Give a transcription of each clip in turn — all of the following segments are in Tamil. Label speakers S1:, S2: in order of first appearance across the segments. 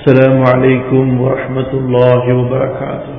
S1: السلام عليكم ورحمة الله وبركاته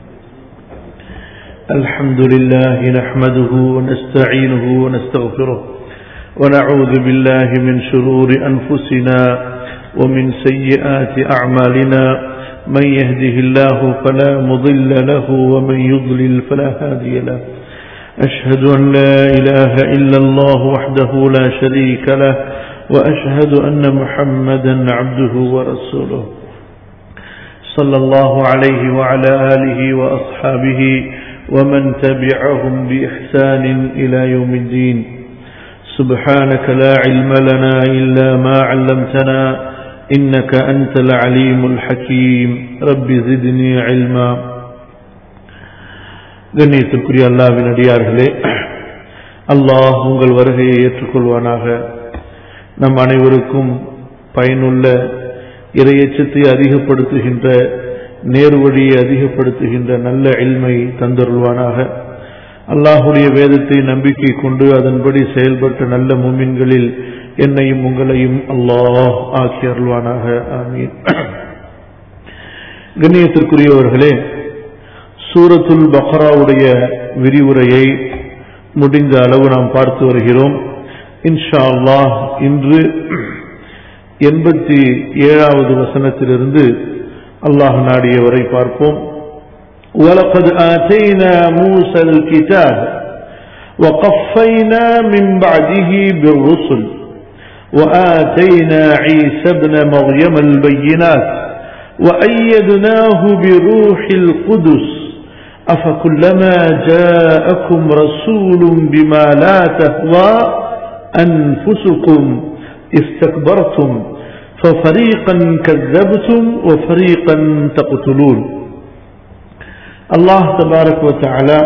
S1: الحمد لله نحمده ونستعينه ونستغفره ونعوذ بالله من شرور أنفسنا ومن سيئات أعمالنا من يهده الله فلا مضل له ومن يضلل فلا هادي له أشهد أن لا إله إلا الله وحده لا شريك له وأشهد أن محمدا عبده ورسوله صلى الله عليه وعلى آله وأصحابه ومن تبعهم بإحسان إلى يوم الدين سبحانك لا علم لنا إلا ما علمتنا إنك أنت العليم الحكيم رب زدني علما கண்ணியத்திற்குரிய அல்லாவின் அடியார்களே அல்லாஹ் உங்கள் வருகையை ஏற்றுக்கொள்வானாக நம் அனைவருக்கும் பயனுள்ள இரையச்சத்தை அதிகப்படுத்துகின்ற நேர்வழியை அதிகப்படுத்துகின்ற நல்ல எல்மை தந்தருள்வானாக அல்லாஹுடைய வேதத்தை நம்பிக்கை கொண்டு அதன்படி செயல்பட்ட நல்ல முமின்களில் என்னையும் உங்களையும் அல்லாஹ் ஆக்கி அருள்வானாக ஆமீன் கண்ணியத்திற்குரியவர்களே சூரத்துல் பக்ராவுடைய விரிவுரையை முடிந்த அளவு நாம் பார்த்து வருகிறோம் இன்ஷா அல்லாஹ் இன்று எண்பத்தி ஏழாவது வசனத்திலிருந்து அல்லாஹ் நாடியவரை பார்ப்போம்
S2: ولقد آتينا موسى الكتاب وقفينا من بعده بالرسل وآتينا عيسى ابن مريم البينات وأيدناه بروح القدس أفكلما جاءكم رسول بما لا تهوى أنفسكم استكبرتم ففريقا كذبتم وفريقا تقتلون الله تبارك وتعالى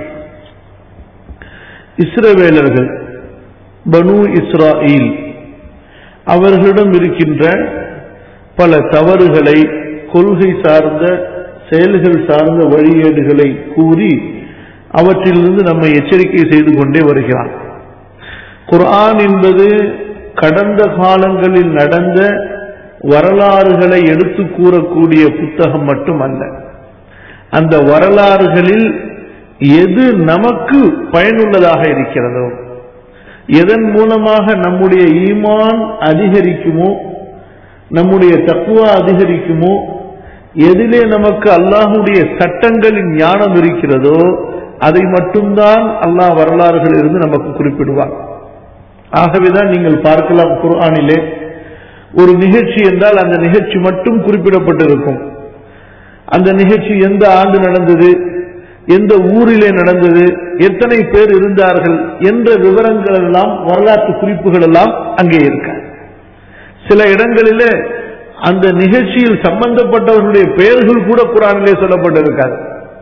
S2: இஸ்ரவேலர்கள் பனு இஸ்ராயில் அவர்களிடம் இருக்கின்ற பல தவறுகளை கொள்கை சார்ந்த செயல்கள் சார்ந்த வழியேடுகளை கூறி அவற்றிலிருந்து நம்மை எச்சரிக்கை செய்து கொண்டே வருகிறான் குர்ஆன் என்பது கடந்த காலங்களில் நடந்த வரலாறுகளை எடுத்து கூறக்கூடிய புத்தகம் மட்டுமல்ல அந்த வரலாறுகளில் எது நமக்கு பயனுள்ளதாக இருக்கிறதோ எதன் மூலமாக நம்முடைய ஈமான் அதிகரிக்குமோ நம்முடைய தக்குவா அதிகரிக்குமோ எதிலே நமக்கு அல்லாஹுடைய சட்டங்களின் ஞானம் இருக்கிறதோ அதை மட்டும்தான் அல்லாஹ் வரலாறுகள் இருந்து நமக்கு குறிப்பிடுவார் ஆகவேதான் நீங்கள் பார்க்கலாம் குர்ஆனிலே ஒரு நிகழ்ச்சி என்றால் அந்த நிகழ்ச்சி மட்டும் குறிப்பிடப்பட்டிருக்கும் அந்த நிகழ்ச்சி எந்த ஆண்டு நடந்தது எந்த ஊரிலே நடந்தது எத்தனை பேர் இருந்தார்கள் என்ற விவரங்கள் எல்லாம் வரலாற்று குறிப்புகள் எல்லாம் அங்கே இருக்க சில இடங்களிலே அந்த நிகழ்ச்சியில் சம்பந்தப்பட்டவர்களுடைய பெயர்கள் கூட குரானிலே சொல்லப்பட்டிருக்காது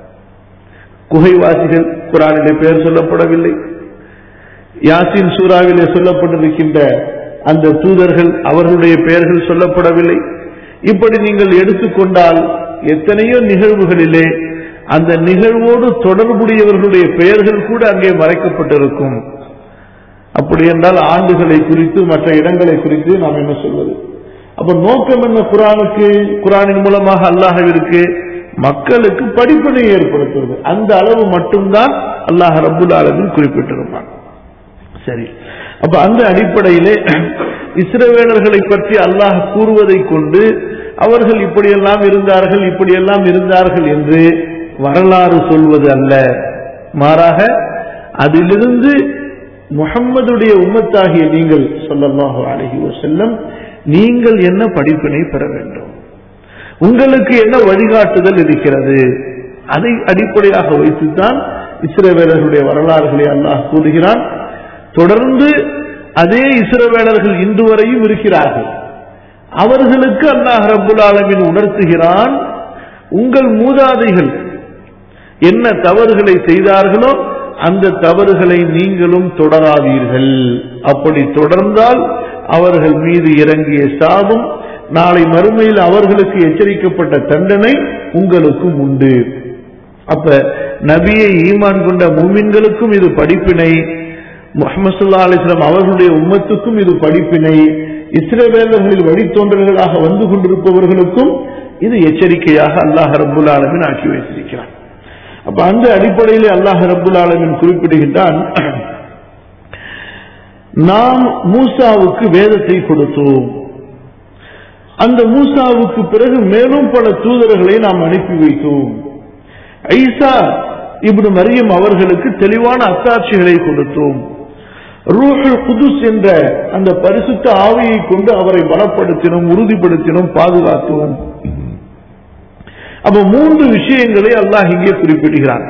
S2: குகைவாசிகள் குரானிலே பெயர் சொல்லப்படவில்லை யாசின் சூறாவிலே சொல்லப்பட்டிருக்கின்ற அந்த தூதர்கள் அவர்களுடைய பெயர்கள் சொல்லப்படவில்லை இப்படி நீங்கள் எடுத்துக்கொண்டால் எத்தனையோ நிகழ்வுகளிலே அந்த நிகழ்வோடு தொடர்புடையவர்களுடைய பெயர்கள் கூட அங்கே மறைக்கப்பட்டிருக்கும் அப்படி என்றால் ஆண்டுகளை குறித்து மற்ற இடங்களை குறித்து நாம் என்ன சொல்வது அப்ப நோக்கம் என்ன குரானுக்கு குரானின் மூலமாக அல்லாஹவிற்கு மக்களுக்கு படிப்பினை ஏற்படுத்துவது அந்த அளவு மட்டும்தான் அல்லாஹ் ரபுல் ஆலமின் குறிப்பிட்டிருப்பான் சரி அப்ப அந்த அடிப்படையிலே இஸ்ரவேலர்களை பற்றி அல்லாஹ் கூறுவதை கொண்டு அவர்கள் இப்படியெல்லாம் இருந்தார்கள் இப்படியெல்லாம் இருந்தார்கள் என்று வரலாறு சொல்வது அல்ல மாறாக அதிலிருந்து முகம்மதுடைய உம்மத்தாகிய நீங்கள் சொல்லமாக அழகி செல்லம் நீங்கள் என்ன படிப்பினை பெற வேண்டும் உங்களுக்கு என்ன வழிகாட்டுதல் இருக்கிறது அதை அடிப்படையாக வைத்துத்தான் இஸ்ரவேலர்களுடைய வரலாறுகளை அல்லாஹ் கூறுகிறான் தொடர்ந்து அதே இஸ்ரவேலர்கள் இன்று வரையும் இருக்கிறார்கள் அவர்களுக்கு அல்லாஹ் ரபுல் ஆலமின் உணர்த்துகிறான் உங்கள் மூதாதைகள் என்ன தவறுகளை செய்தார்களோ அந்த தவறுகளை நீங்களும் தொடராதீர்கள் அப்படி தொடர்ந்தால் அவர்கள் மீது இறங்கிய சாபம் நாளை மறுமையில் அவர்களுக்கு எச்சரிக்கப்பட்ட தண்டனை உங்களுக்கும் உண்டு அப்ப நபியை ஈமான் கொண்ட மூமின்களுக்கும் இது படிப்பினை முகமது சுல்லா அலிஸ்லாம் அவர்களுடைய உம்மத்துக்கும் இது படிப்பினை இஸ்ரவேலர்களில் வழித்தோன்றல்களாக வந்து கொண்டிருப்பவர்களுக்கும் இது எச்சரிக்கையாக அல்லாஹ் ரபுல் ஆலமின் ஆக்கி வைத்திருக்கிறான் அப்ப அந்த அடிப்படையில் அல்லாஹ் ரபுல் ஆலமின் குறிப்பிடுகின்றான் நாம் மூசாவுக்கு வேதத்தை கொடுத்தோம் அந்த மூசாவுக்கு பிறகு மேலும் பல தூதர்களை நாம் அனுப்பி வைத்தோம் ஐசா இப்னு மரியம் அவர்களுக்கு தெளிவான அத்தாட்சிகளை கொடுத்தோம் ரூஹுல் குதுஸ் என்ற அந்த பரிசுத்த ஆவியை கொண்டு அவரை பலப்படுத்தினோம் உறுதிப்படுத்தினோம் பாதுகாத்தோம் அப்ப மூன்று விஷயங்களை அல்லாஹ் இங்கே குறிப்பிடுகிறான்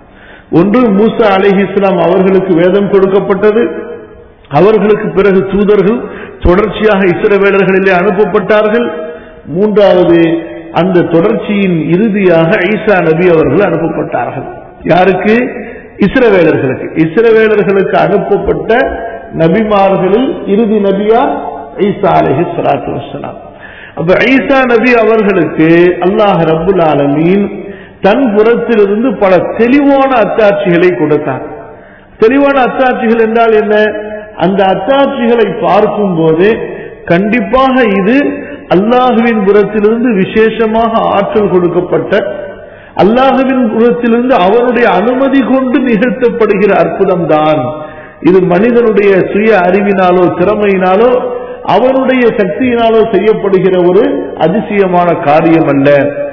S2: ஒன்று மூசா அலிஹி இஸ்லாம் அவர்களுக்கு வேதம் கொடுக்கப்பட்டது அவர்களுக்கு பிறகு தூதர்கள் தொடர்ச்சியாக இஸ்ரவேலர்களிலே அனுப்பப்பட்டார்கள் மூன்றாவது அந்த தொடர்ச்சியின் இறுதியாக ஈசா நபி அவர்கள் அனுப்பப்பட்டார்கள் யாருக்கு இஸ்ரவேலர்களுக்கு இஸ்ரவேலர்களுக்கு அனுப்பப்பட்ட நபிமார்களில் இறுதி நபியா ஈசா அலஹி சலாத்து வசலாம் அப்ப ஈசா நபி அவர்களுக்கு அல்லாஹ் ரபுல் ஆலமீன் தன் புறத்திலிருந்து பல தெளிவான அத்தாட்சிகளை கொடுத்தார் தெளிவான அத்தாட்சிகள் என்றால் என்ன அந்த அத்தாட்சிகளை பார்க்கும் போது கண்டிப்பாக இது அல்லாஹுவின் புறத்திலிருந்து விசேஷமாக ஆற்றல் கொடுக்கப்பட்ட அல்லாஹுவின் புறத்திலிருந்து அவருடைய அனுமதி கொண்டு நிகழ்த்தப்படுகிற அற்புதம் தான் இது மனிதனுடைய சுய அறிவினாலோ திறமையினாலோ அவனுடைய சக்தியினாலோ செய்யப்படுகிற ஒரு அதிசயமான காரியம் அல்ல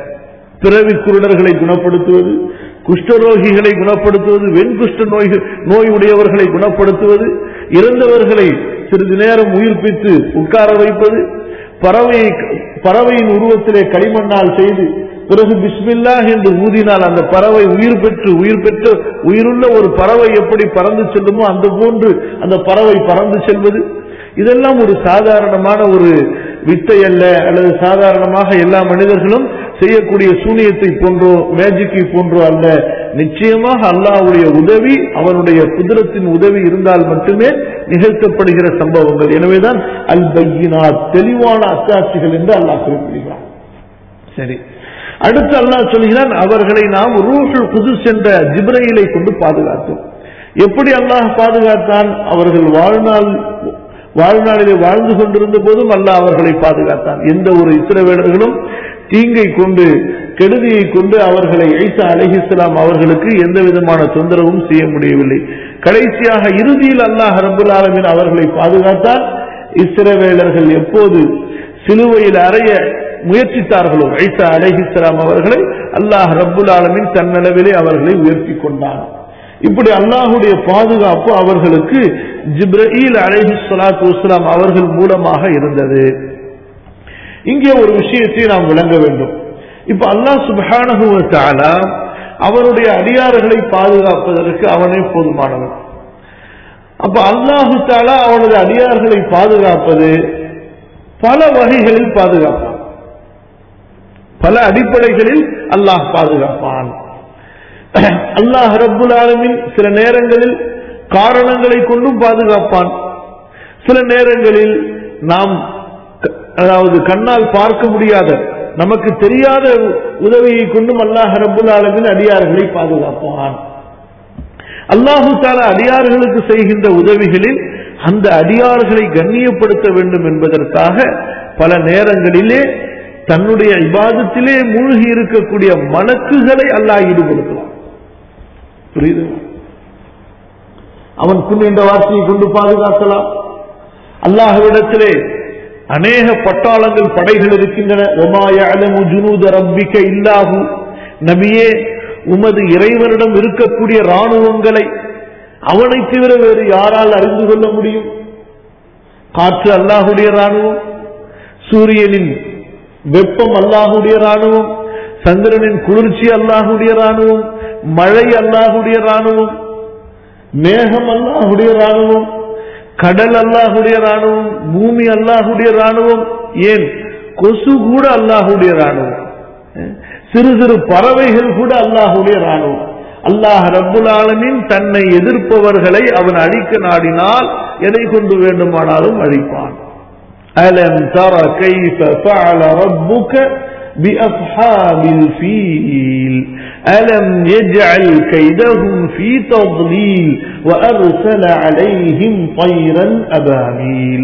S2: பிறவி குருடர்களை குணப்படுத்துவது குஷ்டரோகிகளை குணப்படுத்துவது வெண்குஷ்ட நோய் நோய் உடையவர்களை குணப்படுத்துவது இறந்தவர்களை சிறிது நேரம் உயிர்ப்பித்து உட்கார வைப்பது பறவையை பறவையின் உருவத்திலே களிமண்ணால் செய்து பிறகு பிஸ்மில்லா என்று ஊதினால் அந்த பறவை உயிர் பெற்று உயிர் பெற்று உயிருள்ள ஒரு பறவை எப்படி பறந்து செல்லுமோ அந்த போன்று அந்த பறவை பறந்து செல்வது இதெல்லாம் ஒரு சாதாரணமான ஒரு வித்தை அல்ல அல்லது சாதாரணமாக எல்லா மனிதர்களும் செய்யக்கூடிய சூனியத்தை போன்றோ மேஜிக்கை போன்றோ அல்ல நிச்சயமாக அல்லாவுடைய உதவி அவனுடைய குதிரத்தின் உதவி இருந்தால் மட்டுமே நிகழ்த்தப்படுகிற சம்பவங்கள் எனவேதான் அல் பையினா தெளிவான அத்தாட்சிகள் என்று அல்லாஹ் குறிப்பிடுகிறான் சரி அடுத்து அல்லாஹ் சொல்கிறான் அவர்களை நாம் ரூஹுல் குதுஸ் என்ற ஜிப்ரையிலை கொண்டு பாதுகாத்தோம் எப்படி அல்லாஹ் பாதுகாத்தான் அவர்கள் வாழ்நாள் வாழ்நாளிலே வாழ்ந்து கொண்டிருந்த போதும் அல்லாஹ் அவர்களை பாதுகாத்தான் எந்த ஒரு இஸ்ரவேலர்களும் தீங்கை கொண்டு கெடுதியை கொண்டு அவர்களை ஐசா அலிஹிஸ்லாம் அவர்களுக்கு எந்த விதமான தொந்தரவும் செய்ய முடியவில்லை கடைசியாக இறுதியில் அல்லாஹ் ரபுல் ஆலமின் அவர்களை பாதுகாத்தால் இஸ்ரவேலர்கள் எப்போது சிலுவையில் அறைய முயற்சித்தார்களோ ஐசா அலிஹிஸ்லாம் அவர்களை அல்லாஹ் ரபுல் ஆலமின் தன்னளவிலே அவர்களை உயர்த்தி கொண்டான் இப்படி அல்லாஹுடைய பாதுகாப்பு அவர்களுக்கு ஜிப்ரீல் அலைஹி சலாத்து வஸ்லாம் அவர்கள் மூலமாக இருந்தது இங்கே ஒரு விஷயத்தை நாம் விளங்க வேண்டும் இப்ப அல்லாஹ் சுபஹானஹு தாலா அவருடைய அடியார்களை பாதுகாப்பதற்கு அவனே போதுமானவன் அப்ப அல்லாஹு தாலா அவனது அடியார்களை பாதுகாப்பது பல வகைகளில் பாதுகாப்பான் பல அடிப்படைகளில் அல்லாஹ் பாதுகாப்பான் அல்லாஹ் ரப்புல் ஆலமின் சில நேரங்களில் காரணங்களை கொண்டும் பாதுகாப்பான் சில நேரங்களில் நாம் அதாவது கண்ணால் பார்க்க முடியாத நமக்கு தெரியாத உதவியை கொண்டும் அல்லாஹ் ரப்புல் ஆலமின் அடியார்களை பாதுகாப்பான் அல்லாஹு தாலா அடியார்களுக்கு செய்கின்ற உதவிகளில் அந்த அடியார்களை கண்ணியப்படுத்த வேண்டும் என்பதற்காக பல நேரங்களிலே தன்னுடைய இபாதத்திலே மூழ்கி இருக்கக்கூடிய மலக்குகளை அல்லாஹ் ஈடுபடுத்துவான் புரியுது அவன் குன் என்ற வார்த்தையை கொண்டு பாதுகாக்கலாம் அல்லாஹ்விடத்திலே அநேக பட்டாளங்கள் படைகள் இருக்கின்றன ஒமாய அலமு ஜுனூத ரப்பிக்க இல்லாஹு நபியே உமது இறைவனிடம் இருக்கக்கூடிய ராணுவங்களை அவனை தவிர வேறு யாரால் அறிந்து கொள்ள முடியும் காற்று அல்லாஹுடைய ராணுவம் சூரியனின் வெப்பம் அல்லாஹுடைய ராணுவம் சந்திரனின் குளிர்ச்சி அல்லாஹுடைய ராணுவம் மழை அல்லாஹுடைய ராணுவம் மேகம் அல்லாஹுடைய ராணுவம் கடல் அல்லாஹுடைய ராணுவம் பூமி அல்லாஹுடைய ராணுவம் ஏன் கொசு கூட அல்லாஹுடைய ராணுவம் சிறு சிறு பறவைகள் கூட அல்லாஹுடைய ராணுவம் அல்லாஹ் ரப்புல் ஆலமின் தன்னை எதிர்ப்பவர்களை அவன் அழிக்க நாடினால் எதை கொண்டு வேண்டுமானாலும் அழிப்பான் அலம் தர கைஃப ஃபஅல ரப்புக بأصحاب الفيل ألم يجعل كيدهم في تضليل وأرسل عليهم طيرا أبابيل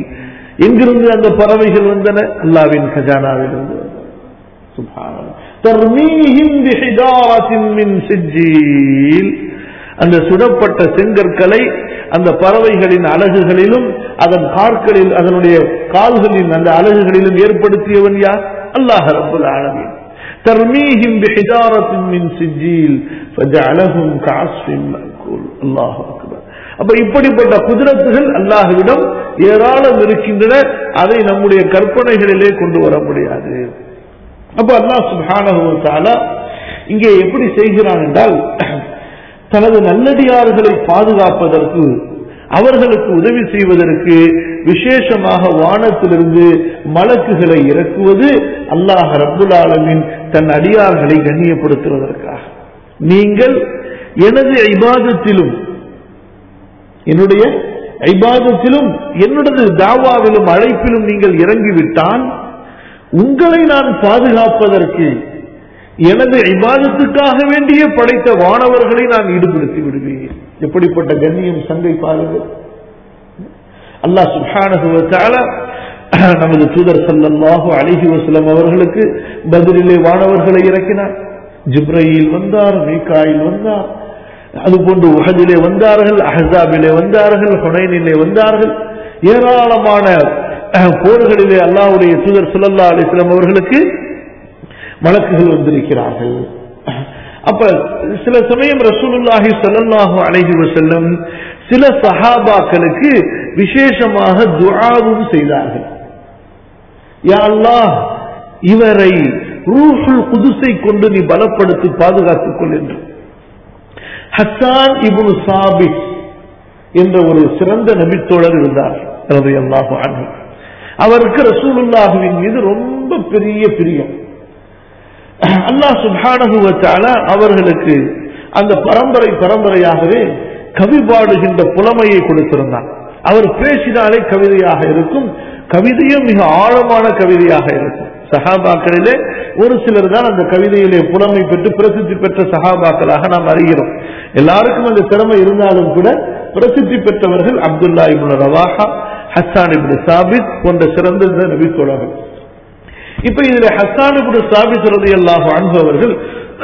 S2: எங்கிருந்து அந்த பறவைகள் வந்தன அல்லாவின் கஜானாவிலிருந்து வந்தன சுப்ஹானல்லாஹ். தர்மீஹிம் பிஹிஜாரத்தின் மின் சிஜ்ஜீல். அந்த சுடப்பட்ட செங்கற்களை அந்த பறவைகளின் அலகுகளிலும் அதன் காற்களில் அதனுடைய கால்களின் அந்த அலகுகளிலும் ஏற்படுத்தியவன் யார் அல்லாஹ் ரப்பல் ஆலமீன் ترميهم بحجارة من سجيل فجعلهم كعصف مأكول الله أكبر அப்ப இப்படிப்பட்ட குதிரத்துகள் அல்லாஹ்விடம் ஏராளம் இருக்கின்றன அதை நம்முடைய கற்பனைகளிலே கொண்டு வர முடியாது அப்ப அல்லாஹ் சுப்ஹானஹு வ தஆலா இங்கே எப்படி செய்கிறான் என்றால் தனது நல்லடியார்களை பாதுகாப்பதற்கு அவர்களுக்கு உதவி செய்வதற்கு விசேஷமாக வானத்திலிருந்து மலக்குகளை இறக்குவது அல்லாஹ் ரப்புல் ஆலமீன் தன் அடியார்களை கண்ணியப்படுத்துவதற்காக நீங்கள் எனது ஐபாதத்திலும் என்னுடைய ஐபாதத்திலும் என்னுடைய தாவாவிலும் அழைப்பிலும் நீங்கள் இறங்கிவிட்டால் உங்களை நான் பாதுகாப்பதற்கு எனது இபாதத்துக்காக வேண்டிய படைத்த வானவர்களை நான் ஈடுபடுத்தி விடுவேன் எப்படிப்பட்ட கண்ணியம் சங்கை பாருங்கள் அல்லாஹ் சுப்ஹானஹு வ தஆலா நமது தூதர் ஸல்லல்லாஹு அலைஹி வஸல்லம் அவர்களுக்கு பதிலிலே வானவர்களை இறக்கினார் ஜிப்ரீல் வந்தார் மீகாயில் வந்தார் அதுபோன்று உஹதிலே வந்தார்கள் அஹஸாபிலே வந்தார்கள் ஹுனைனிலே வந்தார்கள் ஏராளமான அஹ், போர்களிலே அல்லாஹ்வுடைய தூதர் ஸல்லல்லாஹு அலைஹி வஸல்லம் அவர்களுக்கு வழக்குகள் வந்திருக்கிறார்கள் அப்ப சில சமயம் ரசூலுல்லாஹி ஸல்லல்லாஹு அலைஹி வஸல்லம் சில சஹாபாக்களுக்கு விசேஷமாக துஆவும் செய்தார்கள் யா அல்லாஹ் இவரை ரூஹுல் குதுஸை கொண்டு நீ பலப்படுத்தி பாதுகாத்துக் கொள் என்று ஹஸ்ஸான் இப்னு சாபித் என்ற ஒரு சிறந்த நபித்தோழர் இருந்தார் ரலியல்லாஹு அன்ஹு அவருக்கு ரசூலுல்லாஹுவின் மீது ரொம்ப பெரிய பிரியம் அல்லாஹ் சுப்ஹானஹு வ தஆலா அவர்களுக்கு அந்த பரம்பரை பரம்பரையாகவே கவி பாடுகின்ற புலமையை கொடுத்திருந்தார் அவர் பேசினாலே கவிதையாக இருக்கும் கவிதையும் மிக ஆழமான கவிதையாக இருக்கும் சஹாபாக்களிலே ஒரு சிலர் தான் அந்த கவிதையிலே புலமை பெற்று பிரசித்தி பெற்ற சஹாபாக்களாக நாம் அறிகிறோம் எல்லாருக்கும் அந்த திறமை இருந்தாலும் கூட பிரசித்தி பெற்றவர்கள் அப்துல்லா இப்னு ரவாஹா ஹஸ்ஸான் இப்னு சாபித் போன்ற சிறந்த நபி தோழர்கள் இப்ப இதுல ஹஸ்ஸான் இப்னு சாபித் ரலியல்லாஹு அன்ஹு அவர்கள்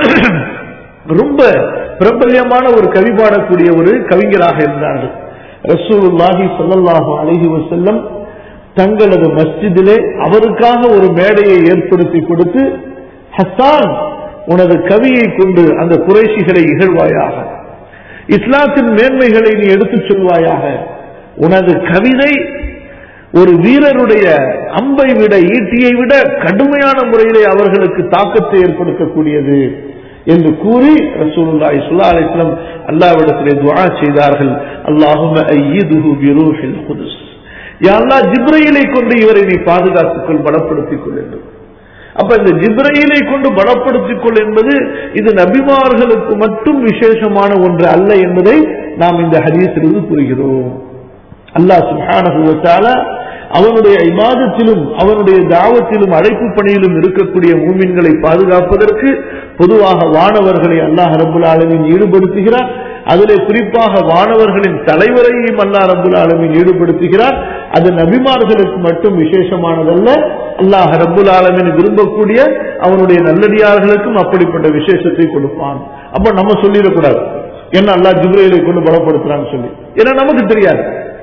S2: ரொம்ப பிரபல்யமான ஒரு கவி பாடக்கூடிய ஒரு கவிஞராக இருந்தார்கள் ரசூலுல்லாஹி ஸல்லல்லாஹு அலைஹி வஸல்லம் தங்களது மஸ்ஜிதிலே அவருக்காக ஒரு மேடையை ஏற்படுத்தி கொடுத்து ஹஸ்ஸான் உனது கவியை கொண்டு அந்த குறைஷிகளை இகழ்வாயாக இஸ்லாத்தின் மேன்மைகளை நீ எடுத்துச் சொல்வாயாக உனது கவிதை ஒரு வீரருடைய அம்பை விட ஈட்டியை விட கடுமையான முறையிலே அவர்களுக்கு தாக்கத்தை ஏற்படுத்தக்கூடியது என்று கூறி ரசூலுல்லாஹி ஸல்லல்லாஹு அலைஹி வஸல்லம் அல்லாஹ்விடத்திலே துஆ செய்தார்கள் அல்லாஹும்ம அய்யிதுஹு பிரூஹில் குதுஸ் யா அல்லாஹ் ஜிப்ரீலை கொண்டு இவரை நீ பாதுகாத்துக் கொள் பலப்படுத்திக் கொள் என்று அப்ப இந்த ஜிப்ரீலை கொண்டு பலப்படுத்திக் கொள் என்பது இது நபிமார்களுக்கு மட்டும் விசேஷமான ஒன்று அல்ல என்பதை நாம் இந்த ஹதீஸிலிருந்து புரிகிறோம் அல்லாஹ் சுப்ஹானஹு வ தஆலா அவனுடைய இமாதத்திலும் அவனுடைய தாவத்திலும் அழைப்பு பணியிலும் இருக்கக்கூடிய மூமின்களை பாதுகாப்பதற்கு பொதுவாக வானவர்களை அல்லாஹ் ரபுல் ஆலமின் ஈடுபடுத்துகிறார் அதிலே குறிப்பாக வானவர்களின் தலைவரையும் அல்லாஹ் ரபுல் ஆலமின் ஈடுபடுத்துகிறார் அது நபிமார்களுக்கு மட்டும் விசேஷமானதல்ல அல்லாஹ் ரபுல் ஆலமின் விரும்பக்கூடிய அவனுடைய நல்லடியார்களுக்கும் அப்படிப்பட்ட விசேஷத்தை கொடுப்பான் அப்ப நம்ம சொல்லிடக்கூடாது என்ன அல்லாஹ் ஜிப்ரேலை கொண்டு பலப்படுத்துறான்னு சொல்லி ஏன்னா நமக்கு தெரியாது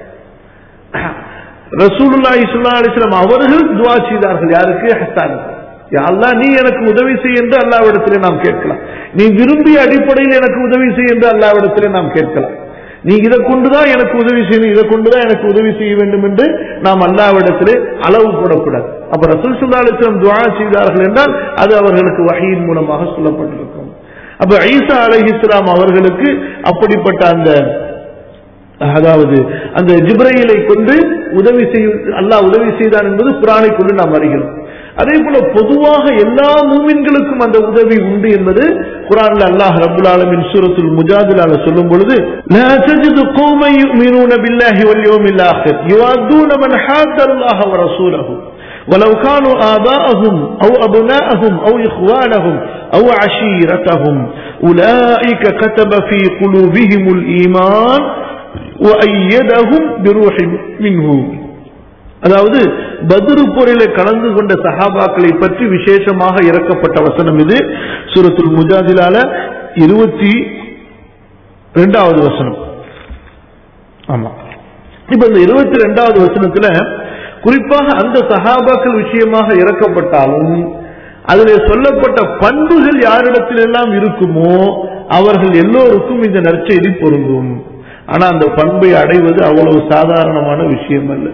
S2: ரசூலுல்லாஹி ஸல்லல்லாஹு அலைஹி வஸல்லம் அவர்கள் துஆ செய்தார்கள் யாருக்கு ஹஸ்ஸானுக்கு யா அல்லாஹ் நீ எனக்கு உதவி செய் என்று அல்லாஹ்விடத்திலே நாம் கேட்கலாம் நீ விரும்பிய அடிப்படையில் எனக்கு உதவி செய் என்று அல்லாஹ்விடத்திலே நாம் கேட்கலாம் நீ இதை கொண்டுதான் எனக்கு உதவி செய்யணும் இதை கொண்டுதான் எனக்கு உதவி செய்ய வேண்டும் என்று நாம் அல்லாவிடத்திலே அளவு போடக்கூடாது அப்ப ரசூல் சுல்லா அலிஸ்லாம் துவா செய்தார்கள் என்றால் அது அவர்களுக்கு வகையின் மூலமாக சொல்லப்பட்டிருக்கும் அப்ப ஈசா அலஹி இஸ்லாம் அவர்களுக்கு அப்படிப்பட்ட அந்த அதாவது அந்த ஜிப்ரையிலை கொண்டு உதவி செய்ய அல்லாஹ் உதவி செய்தான் என்பது குரானை கொண்டு நாம் அறிகிறோம் அதே போல பொதுவாக எல்லா மூமின்களுக்கும் அந்த உதவி உண்டு என்பது குரான்ல அல்லாஹ் ரபுல் ஆலமின் சூரத்துல் முஜாதிலால சொல்லும் பொழுது لا تجد قوما يؤمنون بالله واليوم الآخر يوادون من حاد الله ورسوله ولو كانوا آباءهم أو أبناءهم أو إخوانهم أو عشيرتهم أولئك كتب في قلوبهم الإيمان وأيدهم بروح منه அதாவது பத்ரு போரிலே கலந்து கொண்ட சஹாபாக்களை பற்றி விசேஷமாக இறக்கப்பட்ட வசனம் இது சூரத்துல் முஜாதிலால இருபத்தி ரெண்டாவது வசனம் ஆமா இப்ப இந்த இருபத்தி ரெண்டாவது வசனத்துல குறிப்பாக அந்த சஹாபாக்கள் விஷயமாக இறக்கப்பட்டாலும் அதிலே சொல்லப்பட்ட பண்புகள் யாரிடத்தில் எல்லாம் இருக்குமோ அவர்கள் எல்லோருக்கும் இந்த நற்செய்தி பொருந்தும் ஆனா அந்த பண்பை அடைவது அவ்வளவு சாதாரணமான விஷயம் அல்ல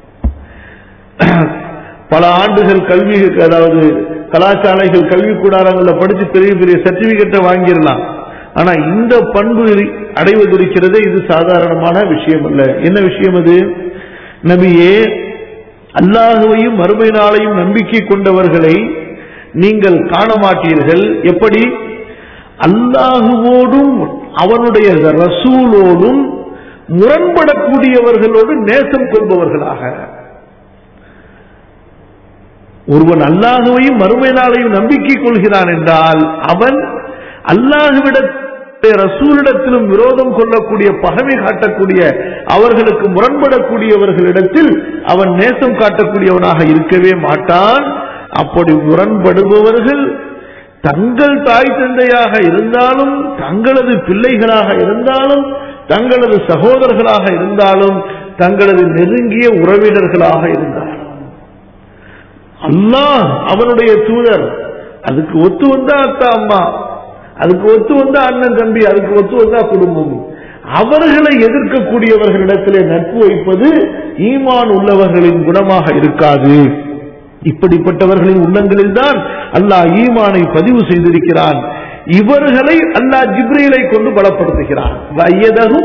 S2: பல ஆண்டுகள் கல்வி அதாவது கலாசாலைகள் கல்வி கூடாரங்களில் படிச்சு பெரிய பெரிய சர்டிபிகேட்டை வாங்கிடலாம் ஆனா இந்த பண்பு அடைவது இருக்கிறதே இது சாதாரணமான விஷயம் அல்ல என்ன விஷயம் அது நபியே அல்லாஹுவையும் மறுமை நாளையும் நம்பிக்கை கொண்டவர்களை நீங்கள் காண மாட்டீர்கள் எப்படி அல்லாஹுவோடும் அவனுடைய ரசூலோடும் முரண்படக்கூடியவர்களோடு நேசம் கொள்பவர்களாக ஒருவன் அல்லாஹுவையும் மறுமை நாளையும் நம்பிக்கை கொள்கிறான் என்றால் அவன் அல்லாஹுவிட ரசூலிடத்திலும் விரோதம் கொள்ளக்கூடிய பகமை காட்டக்கூடிய அவர்களுக்கு முரண்படக்கூடியவர்களிடத்தில் அவன் நேசம் காட்டக்கூடியவனாக இருக்கவே மாட்டான் அப்படி முரண்படுபவர்கள் தங்கள் தாய் தந்தையாக இருந்தாலும் தங்களது பிள்ளைகளாக இருந்தாலும் தங்களது சகோதரர்களாக இருந்தாலும் தங்களது நெருங்கிய உறவினர்களாக இருந்தாலும் அல்லாஹ் அவனுடைய தூதர் அதுக்கு ஒத்து வந்தா அத்தா அம்மா அதுக்கு ஒத்து வந்தா அண்ணன் தம்பி அதுக்கு ஒத்து வந்தா குடும்பம் அவர்களை எதிர்க்கக்கூடியவர்களிடத்திலே நட்பு வைப்பது ஈமான் உள்ளவர்களின் குணமாக இருக்காது இப்படிப்பட்டவர்களின் உள்ளங்களில் தான் அல்லாஹ் ஈமானை பதிவு செய்திருக்கிறான் இவர்களை அல்லாஹ் ஜிப்ரீலை கொண்டு பலப்படுத்துகிறான் வயதகும்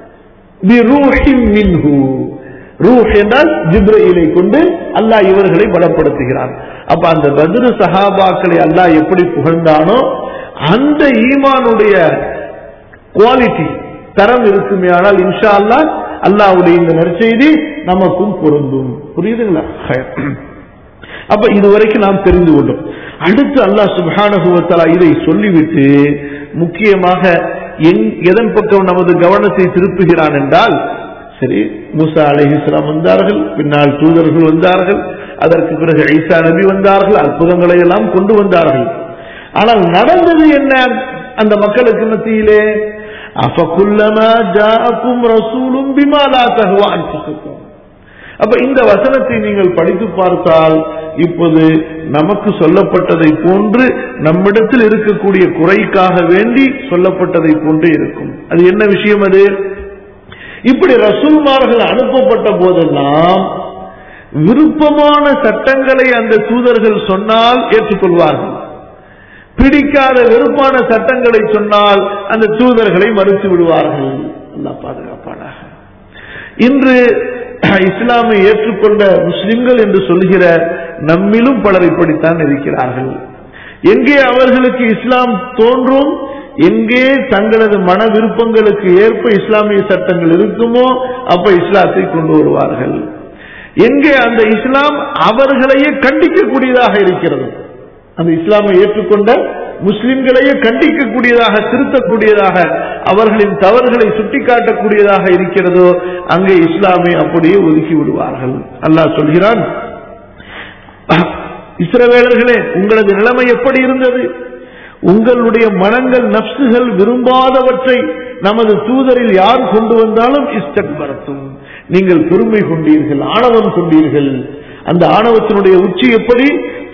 S2: ரூஹ் என்றால் ஜிப்ரீலை கொண்டு அல்லாஹ் இவர்களை பலப்படுத்துகிறான் அப்ப அந்த பத்ரு சஹாபாக்களை அல்லாஹ் எப்படி புகழ்ந்தானோ அந்த ஈமானுடைய குவாலிட்டி தரம் இருக்குமே ஆனால் இன்ஷா அல்லா அல்லாவுடைய இந்த நற்செய்தி நமக்கும் பொருந்தும் புரியுதுங்களா அப்ப இதுவரைக்கும் நாம் தெரிந்து கொண்டோம் அடுத்து அல்லாஹ் சுபானுவத்தலா இதை சொல்லிவிட்டு முக்கியமாக எதன் பக்கம் நமது கவனத்தை திருப்புகிறான் என்றால் சரி மூசா அலிஹிஸ்லாம் வந்தார்கள் பின்னால் தூதர்கள் வந்தார்கள் அதற்கு பிறகு ஐசா நபி வந்தார்கள் அற்புதங்களை எல்லாம் கொண்டு வந்தார்கள் ஆனால் நடந்தது என்ன அந்த மக்களுக்கு மத்தியிலே அஃபகுல்லமா ஜாஅக்கும் ரசூலும் பிமா லா தஹ்வா அன்ஃபுசுக்கும் அப்ப இந்த வசனத்தை நீங்கள் படித்து பார்த்தால் இப்போது நமக்கு சொல்லப்பட்டதை போன்று நம்மிடத்தில் இருக்கக்கூடிய குறைக்காக வேண்டி சொல்லப்பட்டதை போன்று இருக்கும் அது என்ன விஷயம் அது இப்படி ரசூல்மார்கள் அனுப்பப்பட்ட போதெல்லாம் விருப்பமான சட்டங்களை அந்த தூதர்கள் சொன்னால் ஏற்றுக்கொள்வார்கள் பிடிக்காத வெறுப்பான சட்டங்களை சொன்னால் அந்த தூதர்களை மறுத்து விடுவார்கள் பாதுகாப்பானாக இன்று இஸ்லாமை ஏற்றுக்கொண்ட முஸ்லிம்கள் என்று சொல்கிற நம்மிலும் பலர் இப்படித்தான் இருக்கிறார்கள் எங்கே அவர்களுக்கு இஸ்லாம் தோன்றும் எங்கே தங்களது மன விருப்பங்களுக்கு ஏற்ப இஸ்லாமிய சட்டங்கள் இருக்குமோ அப்ப இஸ்லாத்தை கொண்டு வருவார்கள் எங்கே அந்த இஸ்லாம் அவர்களையே கண்டிக்கக்கூடியதாக இருக்கிறது அந்த இஸ்லாமை ஏற்றுக்கொண்ட முஸ்லிம்களையே கண்டிக்கக்கூடியதாக திருத்தக்கூடியதாக அவர்களின் தவறுகளை சுட்டிக்காட்டக்கூடியதாக இருக்கிறதோ அங்கே இஸ்லாமை அப்படியே ஒதுக்கி விடுவார்கள் அல்லாஹ் சொல்கிறான் இஸ்ரவேலர்களே உங்களது நிலைமை எப்படி இருந்தது உங்களுடைய மனங்கள் நப்சுகள் விரும்பாதவற்றை நமது தூதரில் யார் கொண்டு வந்தாலும் இஸ்டக் பரத்தும் நீங்கள் பெருமை கொண்டீர்கள் ஆணவம் கொண்டீர்கள் அந்த ஆணவத்தினுடைய உச்சி எப்படி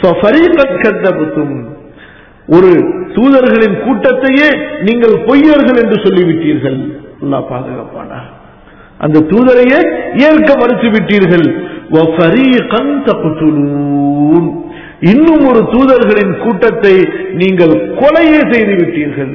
S2: ஒரு தூதர்களின் கூட்டத்தையே நீங்கள் பொய்யர்கள் என்று சொல்லிவிட்டீர்கள் அல்லா பாதுகாப்பானா அந்த தூதரையே ஏற்க மறுத்து விட்டீர்கள் இன்னும் ஒரு தூதர்களின் கூட்டத்தை நீங்கள் கொலையே செய்து விட்டீர்கள்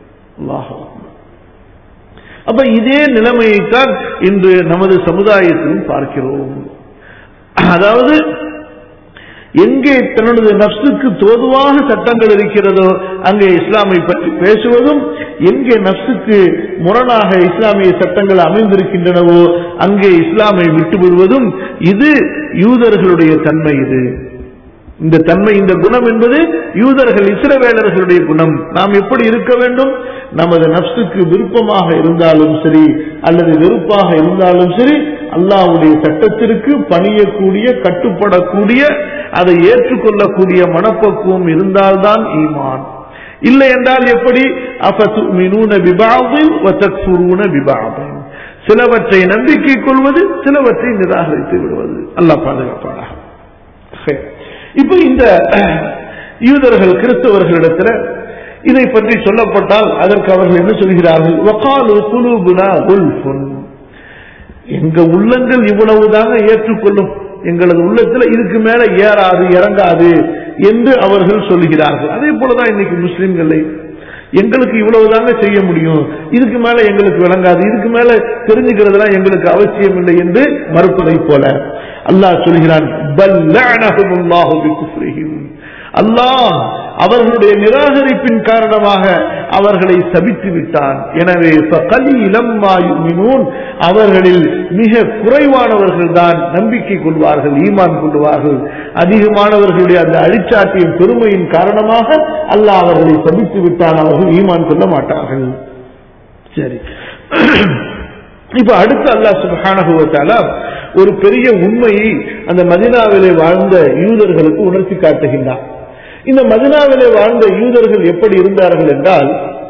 S2: அப்ப இதே நிலைமையைத்தான் இன்று நமது சமுதாயத்திலும் பார்க்கிறோம் அதாவது எங்கே தன்னுடைய நப்சுக்கு தோதுவாக சட்டங்கள் இருக்கிறதோ அங்கே இஸ்லாமை பற்றி பேசுவதும் எங்கே நப்சுக்கு முரணாக இஸ்லாமிய சட்டங்கள் அமைந்திருக்கின்றனவோ அங்கே இஸ்லாமை விட்டுவிடுவதும் இது யூதர்களுடைய தன்மை இது இந்த தன்மை இந்த குணம் என்பது யூதர்கள் இஸ்ரவேலர்களுடைய குணம் நாம் எப்படி இருக்க வேண்டும் நமது நப்சுக்கு விருப்பமாக இருந்தாலும் சரி அல்லது வெறுப்பாக இருந்தாலும் சரி அல்லாஹ்வுடைய சட்டத்திற்கு பணியக்கூடிய கட்டுப்படக்கூடிய அதை ஏற்றுக்கொள்ளக்கூடிய மனப்பக்குவம் இருந்தால்தான் ஈமான் இல்லை என்றால் எப்படி அஃபதுமினூன பிபாதின் வதக்ஃபுரூன பிபாதின் சிலவற்றை நம்பிக்கை கொள்வது சிலவற்றை நிராகரித்து விடுவது அல்லாஹ் பாதுகாப்பானாக சரி. இப்ப இந்த யூதர்கள் கிறிஸ்தவர்களிடத்துல இதை பற்றி சொல்லப்பட்டால் அதற்கு அவர்கள் என்ன சொல்கிறார்கள் வகாலு குலூபுனா குல்ஃபுன் எங்க உள்ளங்கள் இவ்வளவுதாங்க ஏற்றுக்கொள்ளும் எங்களது உள்ளத்துல இதுக்கு மேல ஏறாது இறங்காது என்று அவர்கள் சொல்லுகிறார்கள் அதே போலதான் இன்னைக்கு முஸ்லிம்களை எங்களுக்கு இவ்வளவுதாங்க செய்ய முடியும் இதுக்கு மேல எங்களுக்கு விளங்காது இதுக்கு மேல தெரிஞ்சுக்கிறதுலாம் எங்களுக்கு அவசியம் இல்லை என்று மறுப்பதை போல அல்லாஹ் சொல்கிறான் "பல் லஅனஹுமுல்லாஹு பிகுஃப்ரிஹிம்." அல்லாஹ் அவர்களுடைய நிராகரிப்பின் காரணமாக அவர்களை சபித்து விட்டான் எனவே فَقَلِيلًا مَا يُؤْمِنُونَ அவர்களில் மிக குறைவானவர்கள் தான் நம்பிக்கை கொள்வார்கள் ஈமான் கொள்வார்கள் அதிகமானவர்களுடைய அந்த அழிச்சாட்டியின் பெருமையின் காரணமாக அல்லாஹ் அவர்களை சபித்து விட்டான் அவர்கள் ஈமான் கொள்ள மாட்டார்கள் சரி இப்ப அடுத்து அல்லாஹ் சுப்ஹானஹு வ தஆலா ஒரு பெரிய உண்மையை அந்த மதினாவிலே வாழ்ந்த யூதர்களுக்கு உணர்த்தி காட்டுகின்றார் இந்த மதினாவிலே வாழ்ந்த யூதர்கள் எப்படி இருந்தார்கள் என்றால்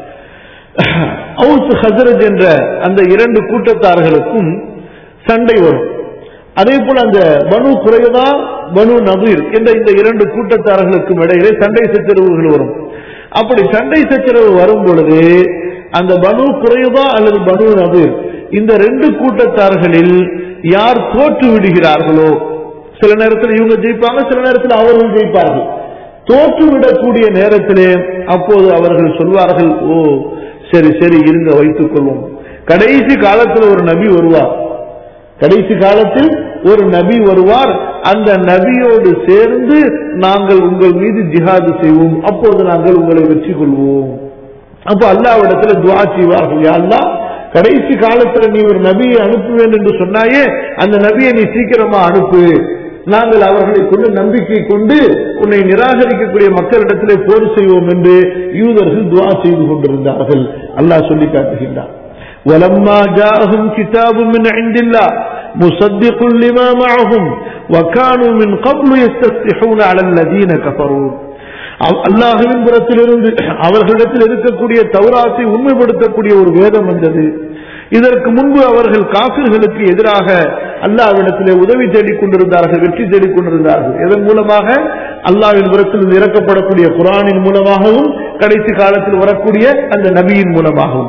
S2: அவுஸ் ஹசரத் என்ற அந்த இரண்டு கூட்டத்தார்களுக்கும் சண்டை வரும் அதே போல அந்த பனு குறைவதா பனு நபீர் என்ற இந்த இரண்டு கூட்டத்தார்களுக்கும் இடையிலே சண்டை சச்சரவுகள் வரும் அப்படி சண்டை சச்சரவு வரும் பொழுது அந்த பனு குறைவதா அல்லது பனு நபீர் இந்த ரெண்டு கூட்டத்தார்களில் யார் தோற்று விடுகிறார்களோ சில நேரத்தில் இவங்க ஜெயிப்பாங்க சில நேரத்தில் அவர்கள் ஜெயிப்பார்கள் தோற்று விடக்கூடிய நேரத்திலே அப்போது அவர்கள் சொல்வார்கள் ஓ சரி சரி இருங்க வைத்துக் கொள்வோம் கடைசி காலத்தில் ஒரு நபி வருவார் கடைசி காலத்தில் ஒரு நபி வருவார் அந்த நபியோடு சேர்ந்து நாங்கள் உங்கள் மீது ஜிஹாது செய்வோம் அப்போது நாங்கள் உங்களை வெற்றி கொள்வோம் அப்போ அல்லாவிடத்துல துவா செய்வார்கள் யா அல்லாஹ் கடைசி காலத்துல நீ ஒரு நபியை அனுப்புவேன் என்று சொன்னாயே அந்த நபியை நீ சீக்கிரமா அனுப்பு நாங்கள் அவர்களை கொண்டு நம்பிக்கை கொண்டு உன்னை நிராகரிக்கக்கூடிய மக்களிடத்திலே போர் செய்வோம் என்று யூதர்கள் துவா செய்து கொண்டிருந்தார்கள் அல்லாஹ் சொல்லி காட்டுகின்றார் ولما جاءهم كتاب من عند الله مصدق لما معهم وكانوا من قبل يستفتحون على الذين كفروا அல்லாஹுவின் புறத்திலிருந்து அவர்களிடத்தில் இருக்கக்கூடிய தௌராத்தை உண்மைப்படுத்தக்கூடிய ஒரு வேதம் வந்தது இதற்கு முன்பு அவர்கள் காபிர்களுக்கு எதிராக அல்லாவிடத்திலே உதவி தேடிக் கொண்டிருந்தார்கள் வெற்றி தேடிக் கொண்டிருந்தார்கள் இதன் மூலமாக அல்லாவின் புறத்தில் இறக்கப்படக்கூடிய குரானின் மூலமாகவும் கடைசி காலத்தில் வரக்கூடிய அந்த நபியின் மூலமாகவும்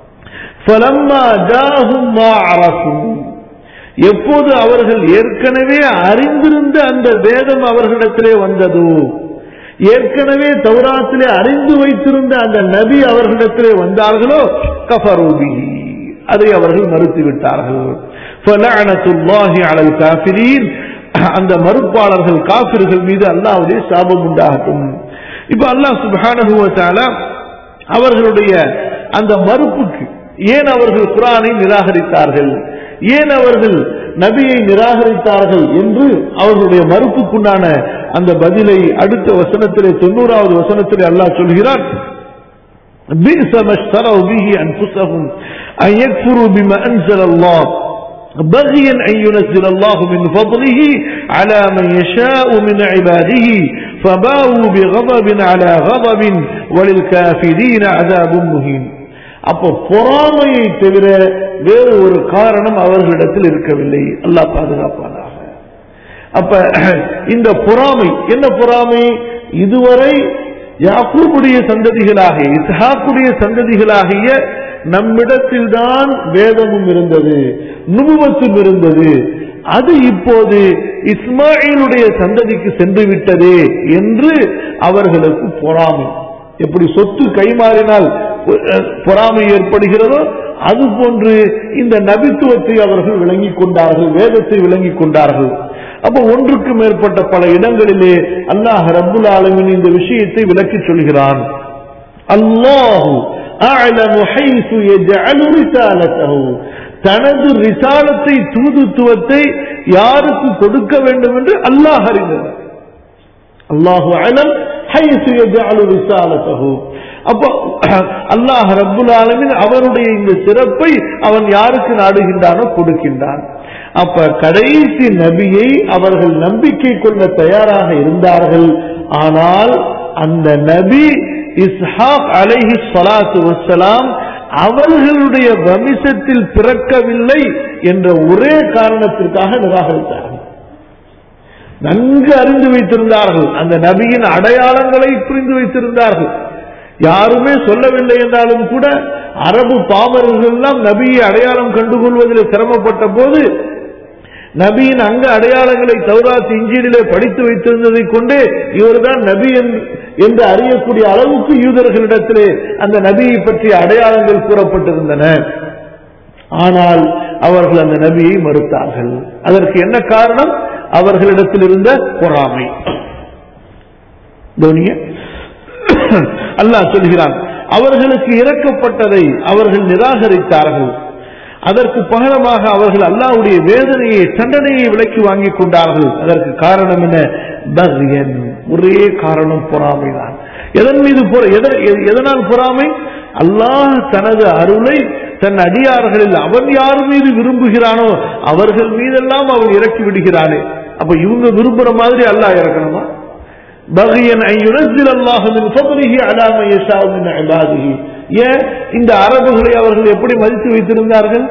S2: فَلَمَّا جَاءَهُم مَّا عَرَفُوا எப்போது அவர்கள் ஏற்கனவே அறிந்திருந்த அந்த வேதம் அவர்களிடத்திலே வந்ததோ ஏற்கனவே தௌராத்திலே அறிந்து வைத்திருந்த அந்த நபி அவர்களிடத்திலே வந்தார்களோ கஃபரூபி அதை அவர்கள் மறுத்து விட்டார்கள் فَلَعْنَةُ اللَّهِ عَلَى الْكَافِرِينَ அந்த மறுப்பாளர்கள் காபிர்கள் மீது அல்லாஹ்வுடைய சாபம் உண்டாகட்டும் இப்ப அல்லாஹ் சுப்ஹானஹு வ தஆலா அவர்களுடைய அந்த மறுப்புக்கு ஏன் அவர்கள் குரானை நிராகரித்தார்கள் ஏன் அவர்கள் நபியை நிராகரித்தார்கள் என்று அவர்களுடைய மறுப்புக்குண்டான அந்த பதிலை அடுத்த வசனத்திலே தொண்ணூறாவது வசனத்திலே அல்லாஹ் சொல்கிறார் بئس ما اشتروا به أنفسهم أن يكفروا بما أنزل الله بغيا أن ينزل الله من فضله على من يشاء من عباده فباءوا بغضب على غضب وللكافرين عذاب مهين அப்போ பொறாமையை தவிர வேறு ஒரு காரணம் அவர்களிடத்தில் இருக்கவில்லை அல்லாஹ் பாதுகாப்பானாக அப்ப இந்த பொறாமை என்ன பொறாமை இதுவரை யாக்கூபுடைய சந்ததிகளாக இஸ்ஹாக்குடைய சந்ததிகளாகிய நம்மிடத்தில்தான் வேதமும் இருந்தது நுபுவத்தும் இருந்தது அது இப்போது இஸ்மாயிலுடைய சந்ததிக்கு சென்று விட்டதே என்று அவர்களுக்கு பொறாமை எப்படி சொத்து கைமாறினால் பொறாமை ஏற்படுகிறதோ அது போன்று இந்த நபித்துவத்தை அவர்கள் விளங்கிக் கொண்டார்கள் வேதத்தை விளங்கிக் கொண்டார்கள் அப்ப ஒன்றுக்கு மேற்பட்ட பல இடங்களிலே அல்லாஹ் ரப்புல் ஆலமின் இந்த விஷயத்தை விளக்கி சொல்கிறான் அல்லாஹு அஅலமு ஹைசு யஜஅலு ரிசாலத்தஹு தனது ரிசாலத்தை தூதுத்துவத்தை யாருக்கு கொடுக்க வேண்டும் என்று அல்லாஹ் அறிந்தவர் அல்லாஹு அலம் ஹைசு யஜஅலு ரிசாலத்தஹு அப்போ அல்லாஹ் ரப்புல் ஆலமின் அவருடைய இந்த சிறப்பை அவன் யாருக்கு நாடுகின்றானோ கொடுக்கின்றான் அப்ப கடைசி நபியை அவர்கள் நம்பிக்கை கொள்ள தயாராக இருந்தார்கள் ஆனால் அந்த நபி இஸ்ஹாக் அலைஹி ஸலாத்து வஸ்ஸலாம் அவர்களுடைய வம்சத்தில் பிறக்கவில்லை என்ற ஒரே காரணத்திற்காக நிராகரித்தார்கள் நன்கு அறிந்து வைத்திருந்தார்கள் அந்த நபியின் அடையாளங்களை புரிந்து வைத்திருந்தார்கள் யாருமே சொல்லவில்லை என்றாலும் கூட அரபு பாமரர்கள் எல்லாம் நபியை அடையாளம் கண்டுகொள்வதில் சிரமப்பட்ட போது நபியின் அங்க அடையாளங்களை தௌராத் இஞ்சினிலே படித்து வைத்திருந்ததை கொண்டு இவர்தான் நபி என்று- என்று அறியக்கூடிய அளவுக்கு யூதர்களிடத்திலே அந்த நபியை பற்றிய அடையாளங்கள் கூறப்பட்டிருந்தன ஆனால் அவர்கள் அந்த நபியை மறுத்தார்கள் அதற்கு என்ன காரணம் அவர்களிடத்தில் இருந்த பொறாமை கவனிங்க. அல்லாஹ் சொல்கிறான் அவர்களுக்கு இறக்கப்பட்டதை அவர்கள் நிராகரித்தார்கள் அதற்கு பகரமாக அவர்கள் அல்லாஹ்வுடைய வேதனையை தண்டனையை விலக்கி வாங்கிக் கொண்டார்கள் அதற்கு காரணம் என்ன பக்யன் ஒரே காரணம் பொறாமைதான் எதன் மீது பொற- எத- எ- எதனால் பொறாமை அல்லாஹ் தனது அருளை தன் அடியார்களில் அவன் யார் மீது விரும்புகிறானோ அவர்கள் மீதெல்லாம் அவன் இறக்கி விடுகிறானே அப்ப இவங்க விரும்புற மாதிரி அல்லாஹ் இறக்கணுமா பகியன் أن ينزل الله من فضله على من يشاء من عباده ஏன் இந்த அரபுகளை அவர்கள் எப்படி மதித்து வைத்திருந்தார்கள்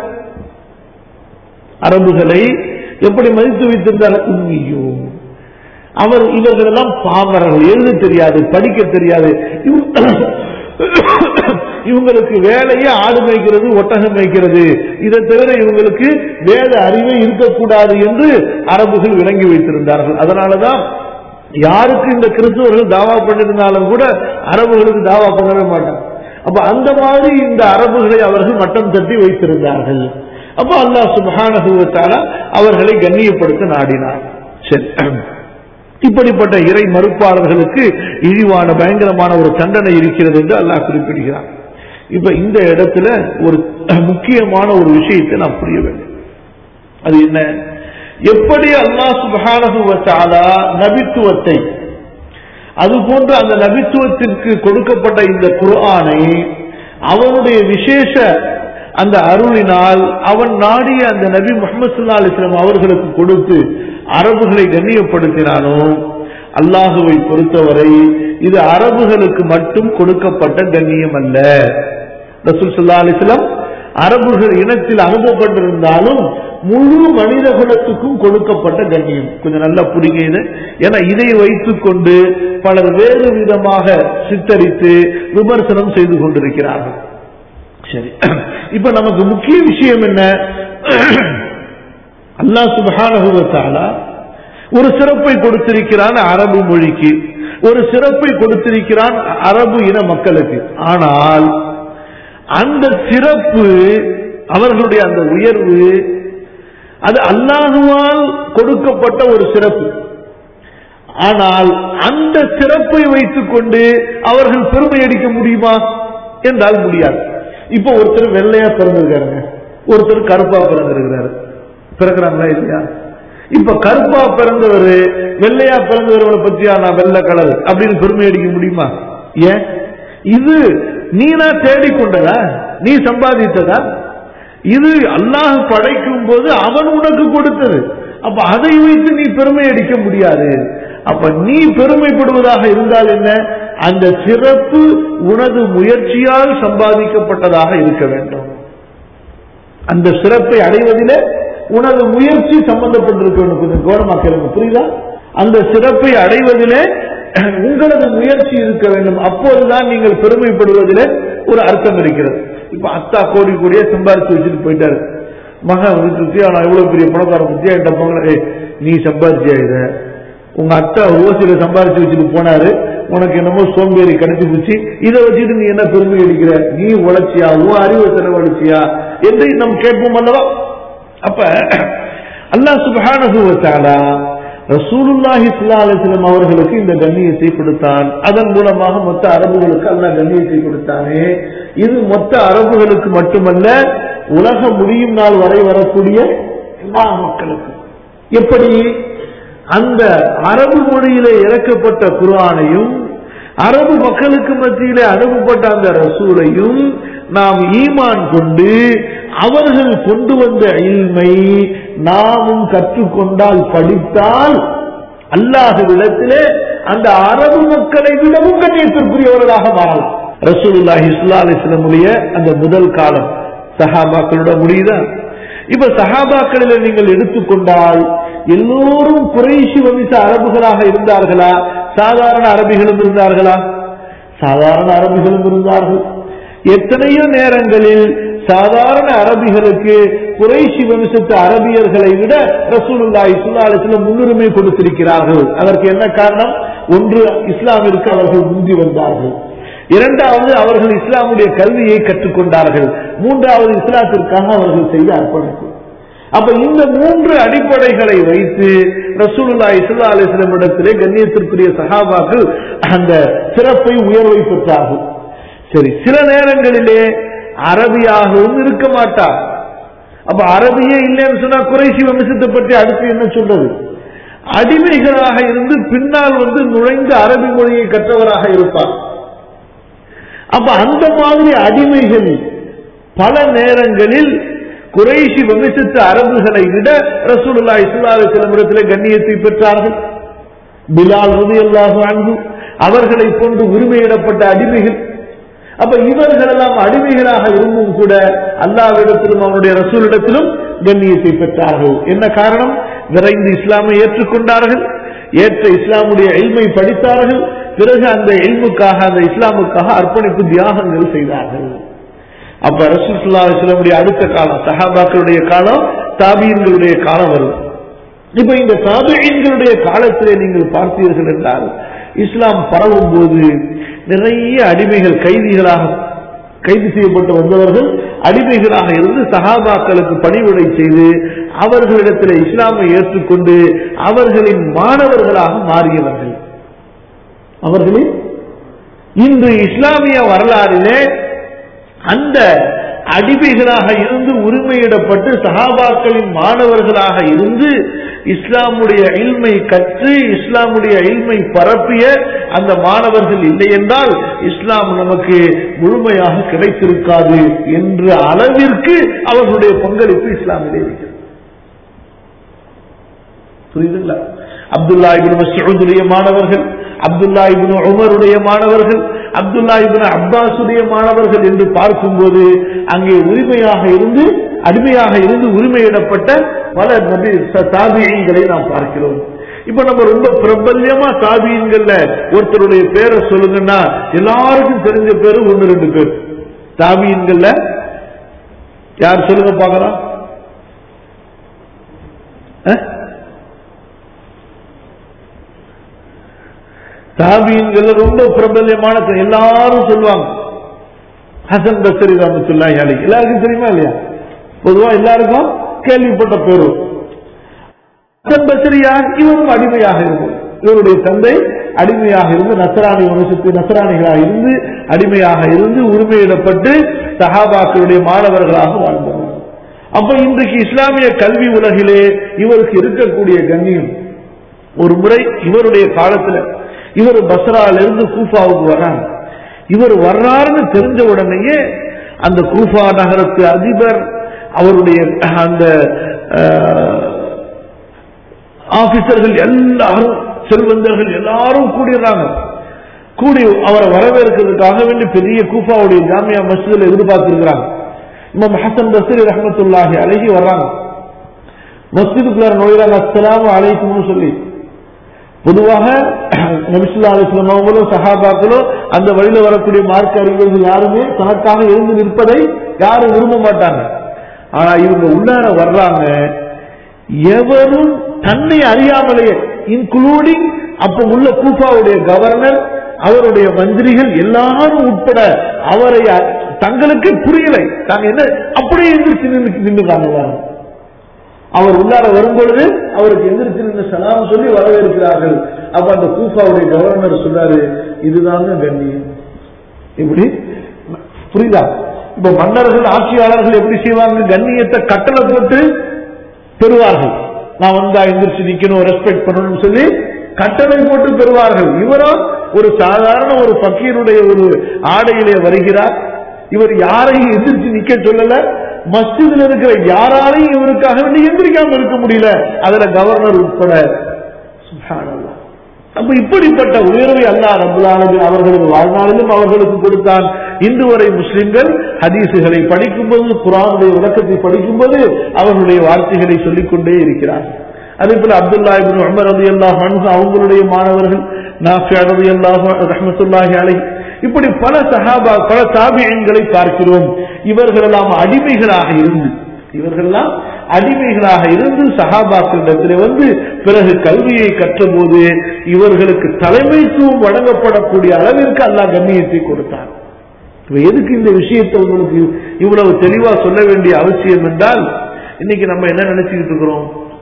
S2: அரபுகளை எப்படி மதித்து வைத்திருந்தார்கள் உண்மையோ அவர் இவர்களெல்லாம் பாமரர்கள் எழுத தெரியாது படிக்க தெரியாது இவங்க- இவங்களுக்கு வேலையே ஆடு மேய்க்கிறது ஒட்டகம் மேய்க்கிறது இதை தவிர இவங்களுக்கு வேத அறிவே இருக்கக்கூடாது என்று அரபுகள் விளங்கி வைத்திருந்தார்கள் அதனாலதான் யாருக்கு இந்த கிறிஸ்துவர்கள் தாவா பண்ணிருந்தாலும் கூட அரபுகளுக்கு தாவா பண்ணவே மாட்டாங்க அப்ப அந்த மாதிரி இந்த அரபுகளை அவர்கள் மட்டம் தட்டி வைத்திருந்தார்கள் அப்ப அல்லாஹ் சுப்ஹானஹு வ தஆலா அவர்களை கண்ணியப்படுத்த நாடினார் சரி இப்படிப்பட்ட இறை மறுப்பாளர்களுக்கு இழிவான பயங்கரமான ஒரு தண்டனை இருக்கிறது என்று அல்லாஹ் குறிப்பிடுகிறார் இப்ப இந்த இடத்துல ஒரு முக்கியமான ஒரு விஷயத்தை நாம் புரிய வேண்டும் அது என்ன எப்படி அல்லாஹ் சுப்ஹானஹு வ தஆலா நபித்துவத்தை அதுபோன்று அந்த நபித்துவத்திற்கு கொடுக்கப்பட்ட இந்த குர்ஆனை அவனுடைய விசேஷ அந்த அருளினால் அவன் நாடிய அந்த நபி முகமது சல்லா அலிஸ்லாம் அவர்களுக்கு கொடுத்து அரபுகளை கண்ணியப்படுத்தினானோ அல்லாஹுவை பொறுத்தவரை இது அரபுகளுக்கு மட்டும் கொடுக்கப்பட்ட கண்ணியம் அல்ல ரசூல் சல்லா அலிஸ்லாம் அரபுகள் இனத்தில் அனுப்பப்பட்டிருந்தாலும் முழு மனித குலத்துக்கும் கொடுக்கப்பட்ட கண்ணியம் கொஞ்சம் நல்லா புரியுங்க இது ஏன்னா இதை வைத்துக் கொண்டு பலர் வேறு விதமாக சித்தரித்து விமர்சனம் செய்து கொண்டிருக்கிறார்கள் சரி இப்ப நமக்கு முக்கிய விஷயம் என்ன அல்லாஹ் சுப்ஹானஹு வ தஆலா ஒரு சிறப்பை கொடுத்திருக்கிறான் அரபு மொழிக்கு ஒரு சிறப்பை கொடுத்திருக்கிறான் அரபு இன மக்களுக்கு ஆனால் அந்த சிறப்பு அவர்களுடைய அந்த உயர்வு அது அல்லாஹுவால் கொடுக்கப்பட்ட ஒரு சிறப்பு ஆனால் அந்த சிறப்பை வைத்துக் கொண்டு அவர்கள் பெருமை அடிக்க முடியுமா என்றால் முடியாது இப்ப ஒருத்தர் வெள்ளையா பிறந்திருக்காருங்க ஒருத்தர் கருப்பா பிறந்திருக்கிறாரு பிறக்கிறாங்களா இல்லையா இப்ப கருப்பா பிறந்தவர் வெள்ளையா பிறந்தவர்களை பத்தியா நான் வெள்ளை கலர் அப்படின்னு பெருமை அடிக்க முடியுமா ஏன் இது நீனா தேடிக்கொண்டதா நீ சம்பாதித்ததா இது அல்லாஹ் படைக்கும் போது அவன் உனக்கு கொடுத்தது அப்ப அதை வைத்து நீ பெருமை அடிக்க முடியாது அப்ப நீ பெருமைப்படுவதாக இருந்தால் என்ன அந்த சிறப்பு உனது முயற்சியால் சம்பாதிக்கப்பட்டதாக இருக்க வேண்டும் அந்த சிறப்பை அடைவதிலே உனது முயற்சி சம்பந்தப்பட்டிருக்க வேண்டும் கொஞ்சம் கவனமா கேளுங்க புரியுதா அந்த சிறப்பை அடைவதிலே உங்களது முயற்சி இருக்க வேண்டும் அப்போதுதான் நீங்கள் பெருமைப்படுவதிலே ஒரு அர்த்தம் இருக்கிறது இப்ப அத்தா கோடி கோடியா சம்பாரிச்சு வச்சுட்டு போயிட்டாரு மகன் வீட்டுக்கு நான் எவ்வளவு பெரிய பணக்கார பத்தியா என்கிட்ட போங்க "ஏய், நீ சம்பாரிச்சியா இத உங்க அத்தா ஓசியில சம்பாரிச்சு வச்சுட்டு போனாரு உனக்கு என்னமோ சோம்பேறி கிடைச்சு போச்சு இதை வச்சுட்டு நீ என்ன பெருமை அடிக்கிற நீ உழைச்சியா உன் அறிவை செலவழிச்சியா என்று நாம் கேட்போம் அல்லவா அப்ப அல்லாஹ் சுப்ஹானஹு வ தஆலா ரசூலுல்லாஹி ஸல்லல்லாஹு அலைஹி வஸல்லம் அவர்களுக்கு இந்த கண்ணியத்தை கொடுத்தான் அதன் மூலமாக மொத்த அரபுகளுக்கு அல்லாஹ் கண்ணியத்தை கொடுத்தானே இது மொத்த அரபுகளுக்கு மட்டுமல்ல உலக முடியும் நாள் வரை வரக்கூடிய எல்லா மக்களுக்கும் எப்படி அந்த அரபு மொழியிலே இறக்கப்பட்ட குர்ஆனையும் அரபு மக்களுக்கு மத்தியிலே அனுப்பப்பட்ட அந்த ரசூலையும் நாம் ஈமான் கொண்டு அவர்கள் கொண்டு வந்த இல்மை நாமும் கற்றுக்கொண்டால் படித்தால் அல்லாஹுவிடத்திலே அந்த அரபு மக்களை விடவும் கண்ணியத்திற்குரியவர்களாக மாறலாம் ரசூலுல்லாஹி ஸல்லல்லாஹு அலைஹி வஸல்லமுடைய அந்த முதல் காலம் சஹாபாக்களோட முடியுதா இப்ப சஹாபாக்களில நீங்கள் எடுத்துக்கொண்டால் எல்லோரும் குறைஷி வம்ச அரபுகளாக இருந்தார்களா சாதாரண அரபிகளும் இருந்தார்களா சாதாரண அரபிகளும் இருந்தார்கள் எத்தனையோ நேரங்களில் சாதாரண அரபிகளுக்கு குறைஷி வம்சத்து அரபியர்களை விட ரசூலுல்லாஹி ஸல்லல்லாஹு அலைஹி வஸல்லம் முன்னுரிமை கொடுத்திருக்கிறார்கள் அதற்கு என்ன காரணம் ஒன்று இஸ்லாமிற்கு அவர்கள் முந்தி வந்தார்கள் இரண்டாவது அவர்கள் இஸ்லாமுடைய கல்வியை கற்றுக்கொண்டார்கள் மூன்றாவது இஸ்லாத்திற்காக அவர்கள் செய்த அர்ப்பணிப்பு அப்ப இந்த மூன்று அடிப்படைகளை வைத்து ரசூலுல்லா இஸ்லா அலிஸ்லம் இடத்திலே கண்ணியத்திற்குரிய சகாபாக்கள் அந்த சிறப்பை உயர்வை பெற்றார்கள் சரி சில நேரங்களிலே அரபியாகவும் இருக்க மாட்டார் அப்ப அரபியே இல்லைன்னு சொன்னா குறைசி வம்சத்தை பற்றி அடுத்து என்ன சொல்றது அடிமைகளாக இருந்து பின்னால் வந்து நுழைந்து அரபி மொழியை கற்றவராக இருப்பார் அப்ப அந்த மாதிரி அடிமைகள் பல நேரங்களில் குறைஷி வம்சத்து அரபுகளை விட ரசூலுல்லா இஸ்லாலை சிலமிடத்திலே கண்ணியத்தை பெற்றார்கள் பிலால் ரதி அல்லாஹு அன்பு அவர்களை கொண்டு உரிமையிடப்பட்ட அடிமைகள் அப்ப இவர்கள் எல்லாம் அடிமைகளாக இருந்தும் கூட அல்லாவிடத்திலும் அவனுடைய ரசூலிடத்திலும் கண்ணியத்தை பெற்றார்கள் என்ன காரணம் விரைந்து இஸ்லாமை ஏற்றுக்கொண்டார்கள் ஏற்ற இஸ்லாமுடைய எல்மை படித்தார்கள் பிறகு அந்த எல்முக்காக அந்த இஸ்லாமுக்காக அர்ப்பணிப்பு தியாகங்கள் செய்தார்கள் அப்ப ரசூல்லா இஸ்லாமுடைய அடுத்த காலம் சஹாபாக்களுடைய காலம் தாபியன்களுடைய காலம் வரும் இப்ப இந்த தாபியன்களுடைய காலத்திலே நீங்கள் பார்த்தீர்கள் என்றால் இஸ்லாம் பரவும் போது நிறைய அடிமைகள் கைதிகளாக கைது செய்யப்பட்டு வந்தவர்கள் அடிமைகளாக இருந்து சஹாபாக்களுக்கு பணிவுரை செய்து அவர்களிடத்தில் இஸ்லாமை ஏற்றுக்கொண்டு அவர்களின் மாணவர்களாக மாறியவர்கள் அவர்களின் இன்று இஸ்லாமிய வரலாறிலே அந்த அடிமைகளாக இருந்து உரிமையிடப்பட்டு சஹாபாக்களின் மாணவர்களாக இருந்து இஸ்லாமுடைய இல்மை கற்று இஸ்லாமுடைய இல்மை பரப்பிய அந்த மாணவர்கள் இல்லை என்றால் இஸ்லாம் நமக்கு முழுமையாக கிடைத்திருக்காது என்ற அளவிற்கு அவர்களுடைய பங்களிப்பு இஸ்லாமிலே இருக்கிறது புரியுதுங்களா அப்துல்லா இபின் மசூதுடைய மாணவர்கள் அப்துல்லா இபின் உமருடைய மாணவர்கள் அப்துல்லா இபின் அப்பாசுடைய மாணவர்கள் என்று பார்க்கும்போது அங்கே உரிமையாக இருந்து அடிமையாக இருந்து உரிமையிடப்பட்ட பல நபி தாபியங்களை நாம் பார்க்கிறோம் இப்ப நம்ம ரொம்ப பிரபல்யமா தாபியங்கள்ல ஒருத்தருடைய பேரை சொல்லுங்கன்னா எல்லாருக்கும் தெரிஞ்ச பேரு ஒன்னு ரெண்டு பேர் தாபியன்கள்ல யார் சொல்லுங்க பாக்கலாம் தாபியன்கள் ரொம்ப பிரபல்யமான எல்லாரும் சொல்லுவாங்க ஹசன் பசரி ரமத்துல்லா அலி எல்லாருக்கும் தெரியுமா இல்லையா பொதுவா எல்லாருக்கும் கேள்விப்பட்ட பேரு ஹசன் பசரி யார் இவரும் அடிமையாக இருக்கும் இவருடைய தந்தை அடிமையாக இருந்து நசராணி வம்சத்து நசராணிகளாக இருந்து அடிமையாக இருந்து உரிமையிடப்பட்டு சஹாபாக்களுடைய மாணவர்களாக வாழ்ந்தவர் அப்ப இன்றைக்கு இஸ்லாமிய கல்வி உலகிலே இவருக்கு இருக்கக்கூடிய கண்ணியம் ஒரு முறை இவருடைய காலத்துல இவர் பஸ்ரால இருந்து கூஃபாவுக்கு வர்றாங்க இவர் வர்றாருன்னு தெரிஞ்ச உடனேயே அந்த கூஃபா நகரத்து அதிபர் அவருடைய அந்த ஆபீசர்கள் எல்லாரும் செல்வந்தர்கள் எல்லாரும் கூடிடுறாங்க கூடி அவரை வரவேற்கிறதுக்காக வேண்டி பெரிய கூஃபாவுடைய ஜாமியா மசிதில் எதிர்பார்த்திருக்கிறாங்க இமாம் ஹசன் பசீர் ரஹமத்துல்லாஹி அழகி வர்றாங்க மஸ்ஜிதுக்குள்ளார நுழைறாங்க அஸ்லாம் அலைக்கும்னு சொல்லி பொதுவாக நபிசுல்லா அலிஸ்லாம் அவங்களும் சஹாபாக்களும் அந்த வழியில வரக்கூடிய மார்க்க அறிஞர்கள் யாருமே தனக்காக இருந்து நிற்பதை யாரும் விரும்ப மாட்டாங்க ஆனா இவங்க உள்ளார வர்றாங்க எவரும் தன்னை அறியாமலேயே இன்க்ளூடிங் அப்ப உள்ள கூஃபாவுடைய கவர்னர் அவருடைய மந்திரிகள் எல்லாரும் உட்பட அவரை தங்களுக்கு புரியலை தாங்க என்ன அப்படியே எந்திரிச்சு நின்று நின்றுறாங்க எல்லாரும் அவர் உள்ளார வரும்பொழுது அவருக்கு எந்திரிச்சு நின்று சலாம் சொல்லி வரவேற்கிறார்கள் அப்ப அந்த கூஃபாவுடைய கவர்னர் சொல்றாரு இதுதாங்க கண்ணியம் இப்படி புரியுதா இப்ப மன்னர்கள் ஆட்சியாளர்கள் எப்படி செய்வாங்க கண்ணியத்தை கட்டளை போட்டு பெறுவார்கள் நான் வந்தா எந்திரிச்சு நிக்கணும் ரெஸ்பெக்ட் பண்ணணும்னு சொல்லி கட்டளை போட்டு பெறுவார்கள் இவரோ ஒரு சாதாரண ஒரு பக்கீருடைய ஒரு ஆடையிலே வருகிறார் இவர் யாரையும் எதிர்த்து நிக்க சொல்லல மஸ்ஜிதில் இருக்கிற யாராலையும் இவருக்காக வேண்டி எந்திரிக்காம இருக்க முடியல அதுல கவர்னர் உட்பட சுப்ஹானல்லாஹ். அப்ப இப்படிப்பட்ட உயர்வை அல்லாஹ் ரபுல் ஆலமீன் அவர்களது வாழ்நாளிலும் அவர்களுக்கு கொடுத்தான் இன்று வரை முஸ்லிம்கள் ஹதீசுகளை படிக்கும்போது குரானுடைய விளக்கத்தை படிக்கும்போது அவர்களுடைய வார்த்தைகளை சொல்லிக் கொண்டே இருக்கிறார்கள் அதே போல அப்துல்லா இபின் உமர் ரதி அல்லாஹ் அவங்களுடைய மாணவர்கள் நாஃபியா ரதி அல்லாஹ் ரஹமத்துல்லாஹி அலைஹி இப்படி பல சஹாபா பல தாபியங்களை பார்க்கிறோம் இவர்களெல்லாம் அடிமைகளாக இருந்து இவர்களெல்லாம் அடிமைகளாக இருந்து சஹாபாக்களிடத்திலே வந்து பிறகு கல்வியை கற்றபோது இவர்களுக்கு தலைமைத்துவம் வழங்கப்படக்கூடிய அளவிற்கு அல்லாஹ் கண்ணியத்தை கொடுத்தார் இப்ப எதுக்கு இந்த விஷயத்தை உங்களுக்கு இவ்வளவு தெளிவா சொல்ல வேண்டிய அவசியம் என்றால் இன்னைக்கு நம்ம என்ன நினைச்சுக்கிட்டு இருக்கிறோம்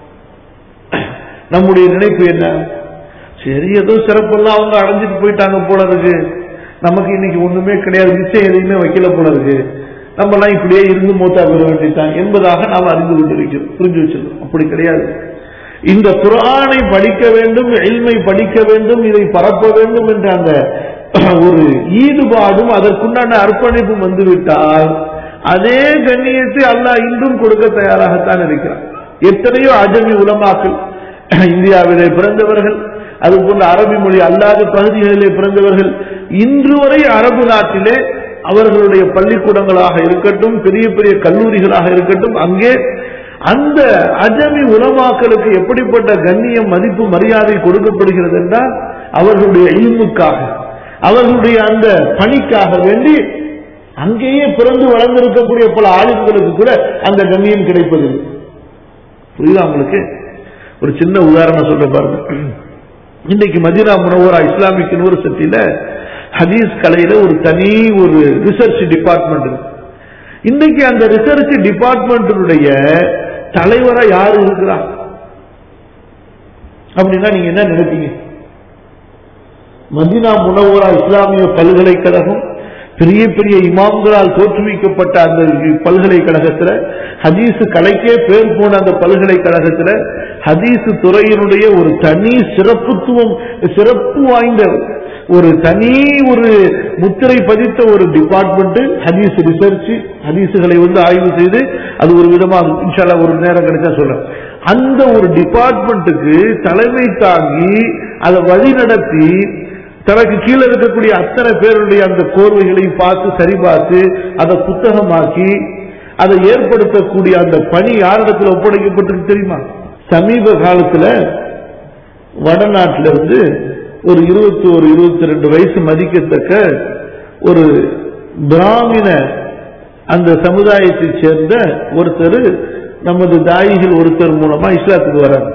S2: நம்முடைய நினைப்பு என்ன சரி ஏதோ சிறப்பெல்லாம் அவங்க அடைஞ்சிட்டு போயிட்டாங்க போல இருக்கு நமக்கு இன்னைக்கு ஒண்ணுமே கிடையாது நிச்சயம் எதையுமே வைக்கல போல இருக்கு நம்ம எல்லாம் இப்படியே இருந்து மூத்தா பெற வேண்டியதான் என்பதாக நாம் அறிந்து கொண்டிருக்கிறோம் புரிஞ்சு வச்சிருக்கோம் அப்படி கிடையாது இந்த குரானை படிக்க வேண்டும் எல்மை படிக்க வேண்டும் இதை பரப்ப வேண்டும் என்ற அந்த ஒரு ஈடுபாடும் அதற்குண்டான அர்ப்பணிப்பும் வந்துவிட்டால் அதே கண்ணியத்தை அல்லாஹ் இன்றும் கொடுக்க தயாராகத்தான் இருக்கிறார் எத்தனையோ அஜமி உலமாக்கள் இந்தியாவிலே பிறந்தவர்கள் அதுபோன்ற அரபி மொழி அல்லாத பகுதிகளிலே பிறந்தவர்கள் இன்று வரை அரபு நாட்டிலே அவர்களுடைய பள்ளிக்கூடங்களாக இருக்கட்டும் பெரிய பெரிய கல்லூரிகளாக இருக்கட்டும் அங்கே அந்த அஜமி உலமாக்களுக்கு எப்படிப்பட்ட கண்ணியம் மதிப்பு மரியாதை கொடுக்கப்படுகிறது என்றால் அவர்களுடைய இல்முக்காக அவர்களுடைய அந்த பணிக்காக வேண்டி அங்கேயே பிறந்து வளர்ந்திருக்கக்கூடிய பல ஆளுங்களுக்கு கூட அந்த கண்ணியம் கிடைப்பதில்லை புரியுதா உங்களுக்கு ஒரு சின்ன உதாரணம் சொல்ல பாருங்க இன்னைக்கு மதினா முனவரா இஸ்லாமிக் யூனிவர்சிட்டியில ஹதீஸ் கலையில ஒரு தனி ஒரு ரிசர்ச் டிபார்ட்மெண்ட் இருக்கு இன்னைக்கு அந்த ரிசர்ச் டிபார்ட்மெண்ட்டினுடைய தலைவரா யாரு இருக்கிறா அப்படின்னா நீங்க என்ன நினைப்பீங்க மதினா முனவரா இஸ்லாமிய பல்கலைக்கழகம் பெரிய பெரிய இமாம்களால் தோற்றுவிக்கப்பட்ட அந்த பல்கலைக்கழகத்துல ஹதீஸ் கலைக்கே பேர் போன அந்த பல்கலைக்கழகத்துல ஹதீஸ் துறையினுடைய ஒரு தனி சிறப்புத்துவம் சிறப்பு வாய்ந்த ஒரு தனி ஒரு முத்திரை பதித்த ஒரு டிபார்ட்மெண்ட் ஹதீஸ் ரிசர்ச் ஹதீஸுகளை வந்து ஆய்வு செய்து அது ஒரு விதமா இன்ஷால்லா ஒரு நேரம் கிடைச்சா சொல்றேன் அந்த ஒரு டிபார்ட்மெண்ட்டுக்கு தலைமை தாங்கி அதை வழிநடத்தி தனக்கு கீழே இருக்கக்கூடிய அத்தனை பேருடைய அந்த கோர்வைகளையும் பார்த்து சரி பார்த்து அதை புத்தகமாக்கி அதை ஏற்படுத்தக்கூடிய அந்த பணி யாரிடத்துல ஒப்படைக்கப்பட்டிருக்கு தெரியுமா சமீப காலத்துல வடநாட்டில இருந்து ஒரு இருபத்தி ஒரு இருபத்தி ரெண்டு வயசு மதிக்கத்தக்க ஒரு பிராமண அந்த சமுதாயத்தை சேர்ந்த ஒருத்தர் நமது தாயிகள் ஒருத்தர் மூலமா இஸ்லாத்துக்கு வரார்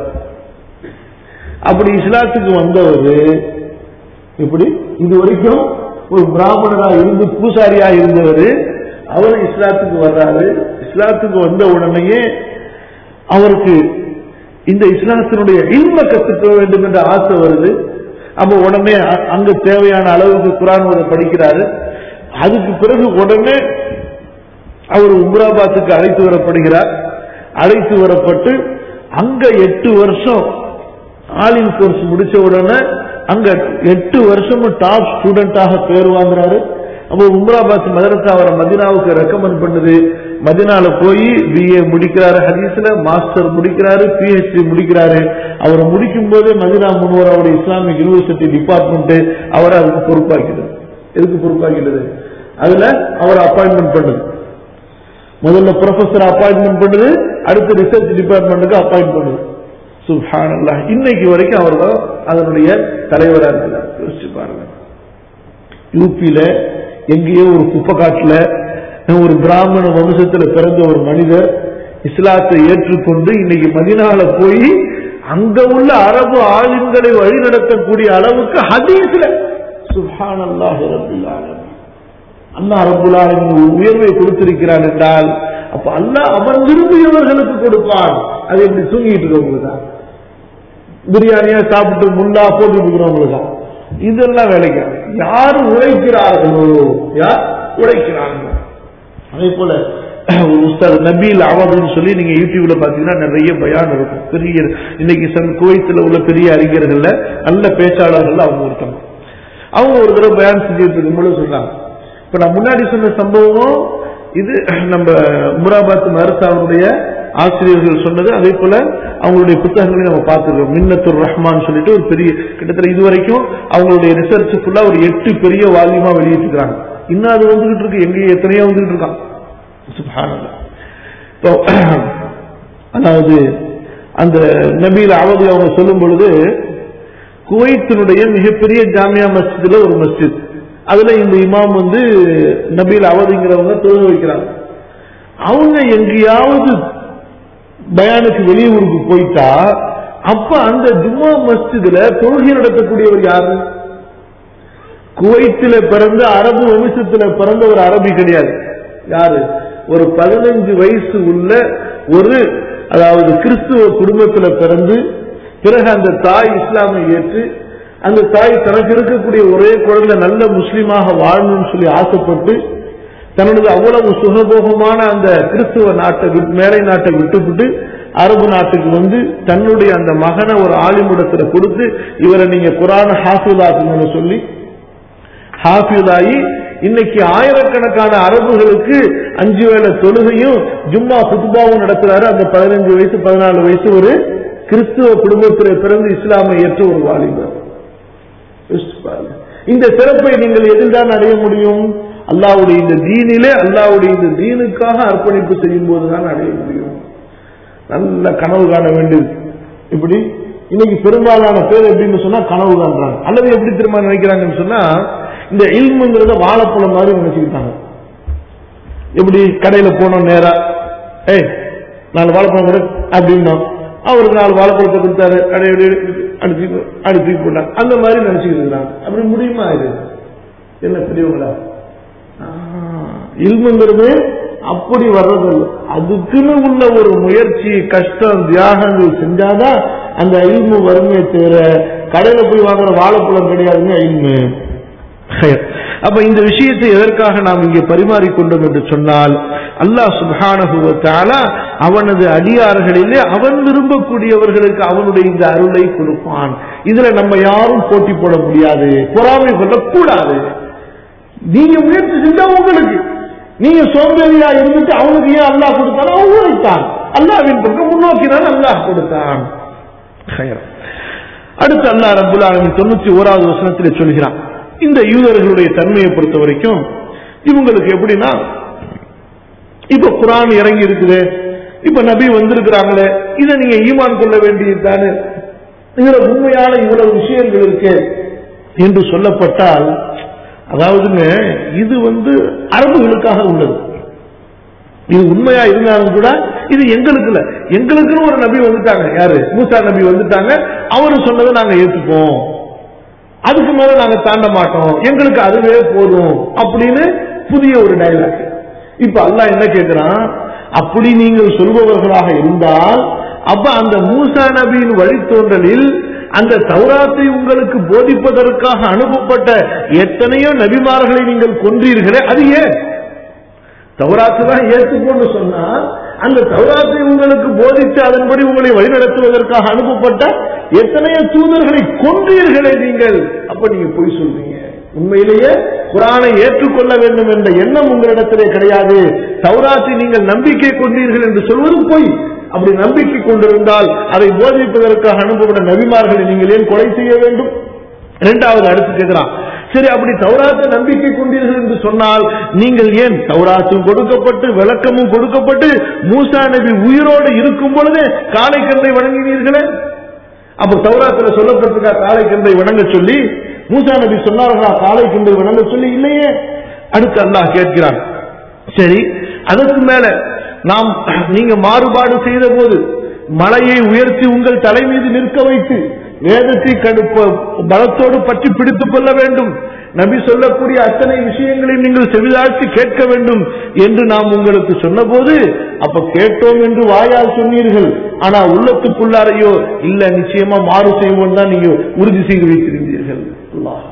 S2: அப்படி இஸ்லாத்துக்கு வந்தவர் இப்படி இது வரைக்கும் ஒரு பிராமணரா இருந்து பூசாரியா இருந்தவர் அவர் இஸ்லாத்துக்கு வர்றாரு இஸ்லாத்துக்கு வந்த உடனேயே அவருக்கு இந்த இஸ்லாத்தினுடைய இல்ம கத்துக்க வேண்டும் என்ற ஆசை வருது அப்ப உடனே அ- அங்க தேவையான அளவுக்கு குரான் ஓத படிக்கிறாரு அதுக்கு பிறகு உடனே அவர் உம்ராபாத்துக்கு அழைத்து வரப்படுகிறார் அழைத்து வரப்பட்டு அங்க எட்டு வருஷம் ஆலிம் கோர்ஸ் முடிச்ச உடனே அங்க எட்டு வருஷமும் டாப் ஸ்டூடெண்டாக பேர் வாங்குறாரு அப்போ உம்ராபாத் மதரசா அவரை மதினாவுக்கு ரெக்கமெண்ட் பண்ணுது மதினால போய் பிஏ முடிக்கிறாரு ஹதீஸ்ல மாஸ்டர் முடிக்கிறாரு பிஹெச்டி முடிக்கிறாரு அவரை முடிக்கும் போதே மதினா முன்வர் அவருடைய இஸ்லாமிக் யூனிவர்சிட்டி டிபார்ட்மெண்ட் அவரை அதுக்கு பொறுப்பாக்கிறது எதுக்கு பொறுப்பாக்கிறது அதுல அவரை அப்பாயின்மெண்ட் பண்ணுது முதல்ல ப்ரொஃபஸர் அப்பாயின்மெண்ட் பண்ணுது அடுத்து ரிசர்ச் டிபார்ட்மெண்ட்டுக்கு அப்பாயின்ட் பண்ணுது சுப்ஹானல்லாஹ் இன்னைக்கு வரைக்கும் அவர் தான் அதனுடைய தலைவராக இருக்கிறார் யோசிச்சு பாருங்க யூபியில எங்கேயோ ஒரு குப்பைக்காட்டுல ஒரு பிராமண வம்சத்துல பிறந்த ஒரு மனிதர் இஸ்லாத்தை ஏற்றுக்கொண்டு இன்னைக்கு மதினால போய் அங்க உள்ள அரபு ஆளுங்களை வழிநடத்தக்கூடிய அளவுக்கு ஹதீஸ்ல சுப்ஹானல்லாஹி ரப்பில் ஆலமீன் அல்லாஹ் ரப்புல் ஆலமீன் ஒரு உயர்வை கொடுத்திருக்கிறான் என்றால் அப்ப அல்லாஹ் அவன் விரும்பியவர்களுக்கு கொடுப்பான் அது எப்படி தூங்கிட்டு இருக்கவங்களுக்கு தான் பிரியாணியா சாப்பிட்டு முல்லா போட்டு இருக்கிறவங்களுக்கு தான் இதெல்லாம் வேலைக்கு யார் உழைக்கிறார்களோ யார் உழைக்கிறார்கள் அதே போல ஒரு உஸ்தாத் நபீல் அவாதுன்னு சொல்லி நீங்க யூடியூப்ல பாத்தீங்கன்னா நிறைய பயான் இருக்கும் பெரிய இன்னைக்கு சன் குவைத்துல உள்ள பெரிய அறிஞர்கள்ல நல்ல பேச்சாளர்கள் அவங்க ஒருத்தவங்க அவங்க ஒரு தடவை பயான் செஞ்சுட்டு இருக்கும்போது சொல்றாங்க இப்ப நான் முன்னாடி சொன்ன சம்பவம் இது நம்ம முராபாத் மருசாவுடைய ஆசிரியர்கள் சொன்னது அதே போல அவங்களுடைய புத்தகங்களையும் நம்ம பார்த்துருக்கோம் மின்னத்துர் ரஹ்மான் சொல்லிட்டு ஒரு பெரிய கிட்டத்தட்ட இது வரைக்கும் அவங்களுடைய ரிசர்ச் ஃபுல்லா ஒரு எட்டு பெரிய வால்யூமா வெளியிட்டிருக்காங்க இன்னும் அது வந்துகிட்டு இருக்கு எங்கேயும் எத்தனையோ வந்துகிட்டு இருக்கான் சுப்ஹானல்லாஹ். இப்போ அதாவது அந்த நபீல் அவது அவங்க சொல்லும் பொழுது குவைத்தினுடைய மிகப்பெரிய ஜாமியா மஸ்ஜிதுல ஒரு மஸ்ஜித் அதுல இந்த இமாம் வந்து நபீல் அவதிங்கிறவங்க தொழுக வைக்கிறாங்க அவங்க எங்கேயாவது பயானுக்கு வெளியூருக்கு போயிட்டா அப்ப அந்த ஜும்மா மஸ்ஜிதுல தொழுகை நடத்தக்கூடியவர் யாரு குவைத்தில பிறந்த அரபு வம்சத்துல பிறந்த ஒரு அரபி கிடையாது யாரு ஒரு பதினஞ்சு வயசு உள்ள ஒரு அதாவது கிறிஸ்துவ குடும்பத்துல பிறந்து பிறகு அந்த தாய் இஸ்லாமை ஏற்று அந்த தாய் தனக்கு இருக்கக்கூடிய ஒரே குழந்தை நல்ல முஸ்லீமாக வாழணும்னு சொல்லி ஆசைப்பட்டு தன்னுடைய அவ்வளவு சுகபோகமான அந்த கிறிஸ்துவ நாட்டை விட்டு- மேலை நாட்டை விட்டுவிட்டு அரபு நாட்டுக்கு வந்து தன்னுடைய அந்த மகனை ஒரு ஆலிமுடத்துல கொடுத்து இவரை நீங்க குரான ஹாஃபிதாக்குன்னு சொல்லி ஹாஃபிதாயி இன்னைக்கு ஆயிரக்கணக்கான அரபுகளுக்கு அஞ்சு வேளை தொழுகையும் ஜும்மா குத்துபாவும் நடத்துறாரு அந்த பதினஞ்சு வயசு பதினாலு வயசு ஒரு கிறிஸ்துவ குடும்பத்தில் பிறந்து இஸ்லாமை ஏற்ற ஒரு வாலிபர் யோசிச்சு பாருங்க. இந்த சிறப்பை நீங்கள் எதில்தான் அடைய முடியும் அல்லாவுடைய இந்த தீனிலே அல்லாவுடைய இந்த தீனுக்காக அர்ப்பணிப்பு செய்யும் போதுதான் அடைய முடியும் நல்ல கனவு காண வேண்டியது இப்படி இன்னைக்கு பெரும்பாலான பேர் எப்படின்னு சொன்னா கனவு காண்றாங்க அல்லது எப்படி திரும்ப நினைக்கிறாங்கன்னு சொன்னா இந்த இல்முங்கிறத வாழைப்பழம் மாதிரி நினைச்சுக்கிட்டாங்க எப்படி கடையில போனோம் நேரா ஏய் நாலு வாழைப்பழம் கொடு அப்படின்னோம் அவருக்கு நாலு வாழைப்பழத்தை கொடுத்தாரு அடைய அடிச்சு அடிச்சு போட்டாங்க அந்த மாதிரி நினைச்சுக்கிட்டு இருக்கிறாங்க அப்படி முடியுமா இது என்ன பெரியவங்களா இல்முங்கிறது அப்படி வர்றதில்லை அதுக்குன்னு உள்ள ஒரு முயற்சி கஷ்டம் தியாகங்கள் செஞ்சாதான் அந்த இல்மு வறுமையை தவிர கடையில போய் வாங்குற வாழைப்பழம் கிடையாதுங்க இல்மு அப்ப இந்த விஷயத்தை எதற்காக நாம் இங்கே பரிமாறிக்கொண்டோம் என்று சொன்னால் அல்லாஹ் சுப்ஹானஹு வ தஆலா அவனது அடியார்களிலே அவன் விரும்பக்கூடியவர்களுக்கு அவனுடைய இந்த அருளை கொடுப்பான் இதுல நம்ம யாரும் போட்டி போட முடியாது பொறாமை கொள்ளக்கூடாது நீங்க முயற்சி செஞ்சா உங்களுக்கு நீங்க சோம்பேறியா இருந்துட்டு அவனுக்கு ஏன் அல்லாஹ் கொடுத்தான் அவன் உழைத்தான் அல்லாஹ்வின் பக்கம் முன்னோக்கினான் அல்லாஹ் கொடுத்தான் ஹைரா. அடுத்து அல்லாஹ் ரப்புல் ஆலமீன் தொண்ணூத்தி ஓராவது வசனத்திலே சொல்கிறான் இந்த யூதர்களுடைய தன்மையை பொறுத்த வரைக்கும் இவங்களுக்கு எப்படின்னா இப்ப குரான் இறங்கி இருக்குது இப்ப நபி வந்திருக்கிறாங்களே இதை நீங்க ஈமான் கொள்ள வேண்டியது தானே இதுல உண்மையான இவ்வளவு விஷயங்கள் இருக்கு என்று சொல்லப்பட்டால் அதாவதுங்க இது வந்து அரபுகளுக்காக உள்ளது இது உண்மையா இருந்தாலும் கூட இது எங்களுக்கு இல்ல எங்களுக்குன்னு ஒரு நபி வந்துட்டாங்க யாரு மூசா நபி வந்துட்டாங்க அவரு சொன்னதை நாங்க ஏத்துப்போம் அதுக்கு மேல நாங்க தாண்ட மாட்டோம் எங்களுக்கு அதுவே போதும் அப்படின்னு புதிய ஒரு டைலாக் இப்ப அல்லாஹ் என்ன கேட்கிறான் அப்படி நீங்கள் சொல்பவர்களாக இருந்தால் அப்ப அந்த மூசா நபியின் வழித்தோன்றலில் அந்த தௌராத்தை உங்களுக்கு போதிப்பதற்காக அனுப்பப்பட்ட எத்தனையோ நபிமார்களை நீங்கள் கொன்றீர்களே அது ஏன் தௌராத்து தான் ஏற்றுக்கொண்டு சொன்னா அந்த தௌராத்தை உங்களுக்கு போதித்து அதன்படி உங்களை வழிநடத்துவதற்காக அனுப்பப்பட்ட எத்தனையோ தூதர்களை கொன்றீர்களே நீங்கள் அப்ப நீங்க பொய் சொல்றீங்க உண்மையிலேயே குரானை ஏற்றுக்கொள்ள வேண்டும் என்ற எண்ணம் உங்களிடத்திலே கிடையாது தௌராத்தை நீங்கள் நம்பிக்கை கொண்டீர்கள் என்று சொல்வது பொய் அப்படி நம்பிக்கை கொண்டிருந்தால் அதை போதிப்பதற்காக அனுப்பப்பட்ட நபிமார்களை நீங்கள் ஏன் கொலை செய்ய வேண்டும் இரண்டாவது அடுத்து கேட்கிறான் சரி அப்படி தௌராத்தை நம்பிக்கை கொண்டீர்கள் என்று சொன்னால் நீங்கள் ஏன் தௌராத்தும் கொடுக்கப்பட்டு விளக்கமும் கொடுக்கப்பட்டு மூசா நபி உயிரோடு இருக்கும் பொழுதே காளை கந்தை வணங்கினீர்களே அப்ப தௌராத்துல சொல்லப்பட்டிருக்கா காளை கந்தை வணங்க சொல்லி மூசா நபி சொன்னார்களா காளை கந்தை வணங்க சொல்லி இல்லையே அடுத்து அல்லாஹ் கேட்கிறான் சரி அதற்கு மேல நாம் நீங்க மாறுபாடு செய்த போது மலையை உயர்த்தி உங்கள் தலை மீது நிற்க வைத்து வேதத்தை கடுப்ப பலத்தோடு பற்றி பிடித்துக் கொள்ள வேண்டும் நபி சொல்லக்கூடிய அத்தனை விஷயங்களை நீங்கள் செவிதாழ்த்தி கேட்க வேண்டும் என்று நாம் உங்களுக்கு சொன்னபோது அப்ப கேட்டோம் என்று வாயால் சொன்னீர்கள் ஆனா உள்ளத்துக்குள்ளாரையோ இல்ல நிச்சயமா மாறு செய்வோம் தான் நீங்க உறுதி செய்து வைத்திருந்தீர்கள் அல்லாஹ்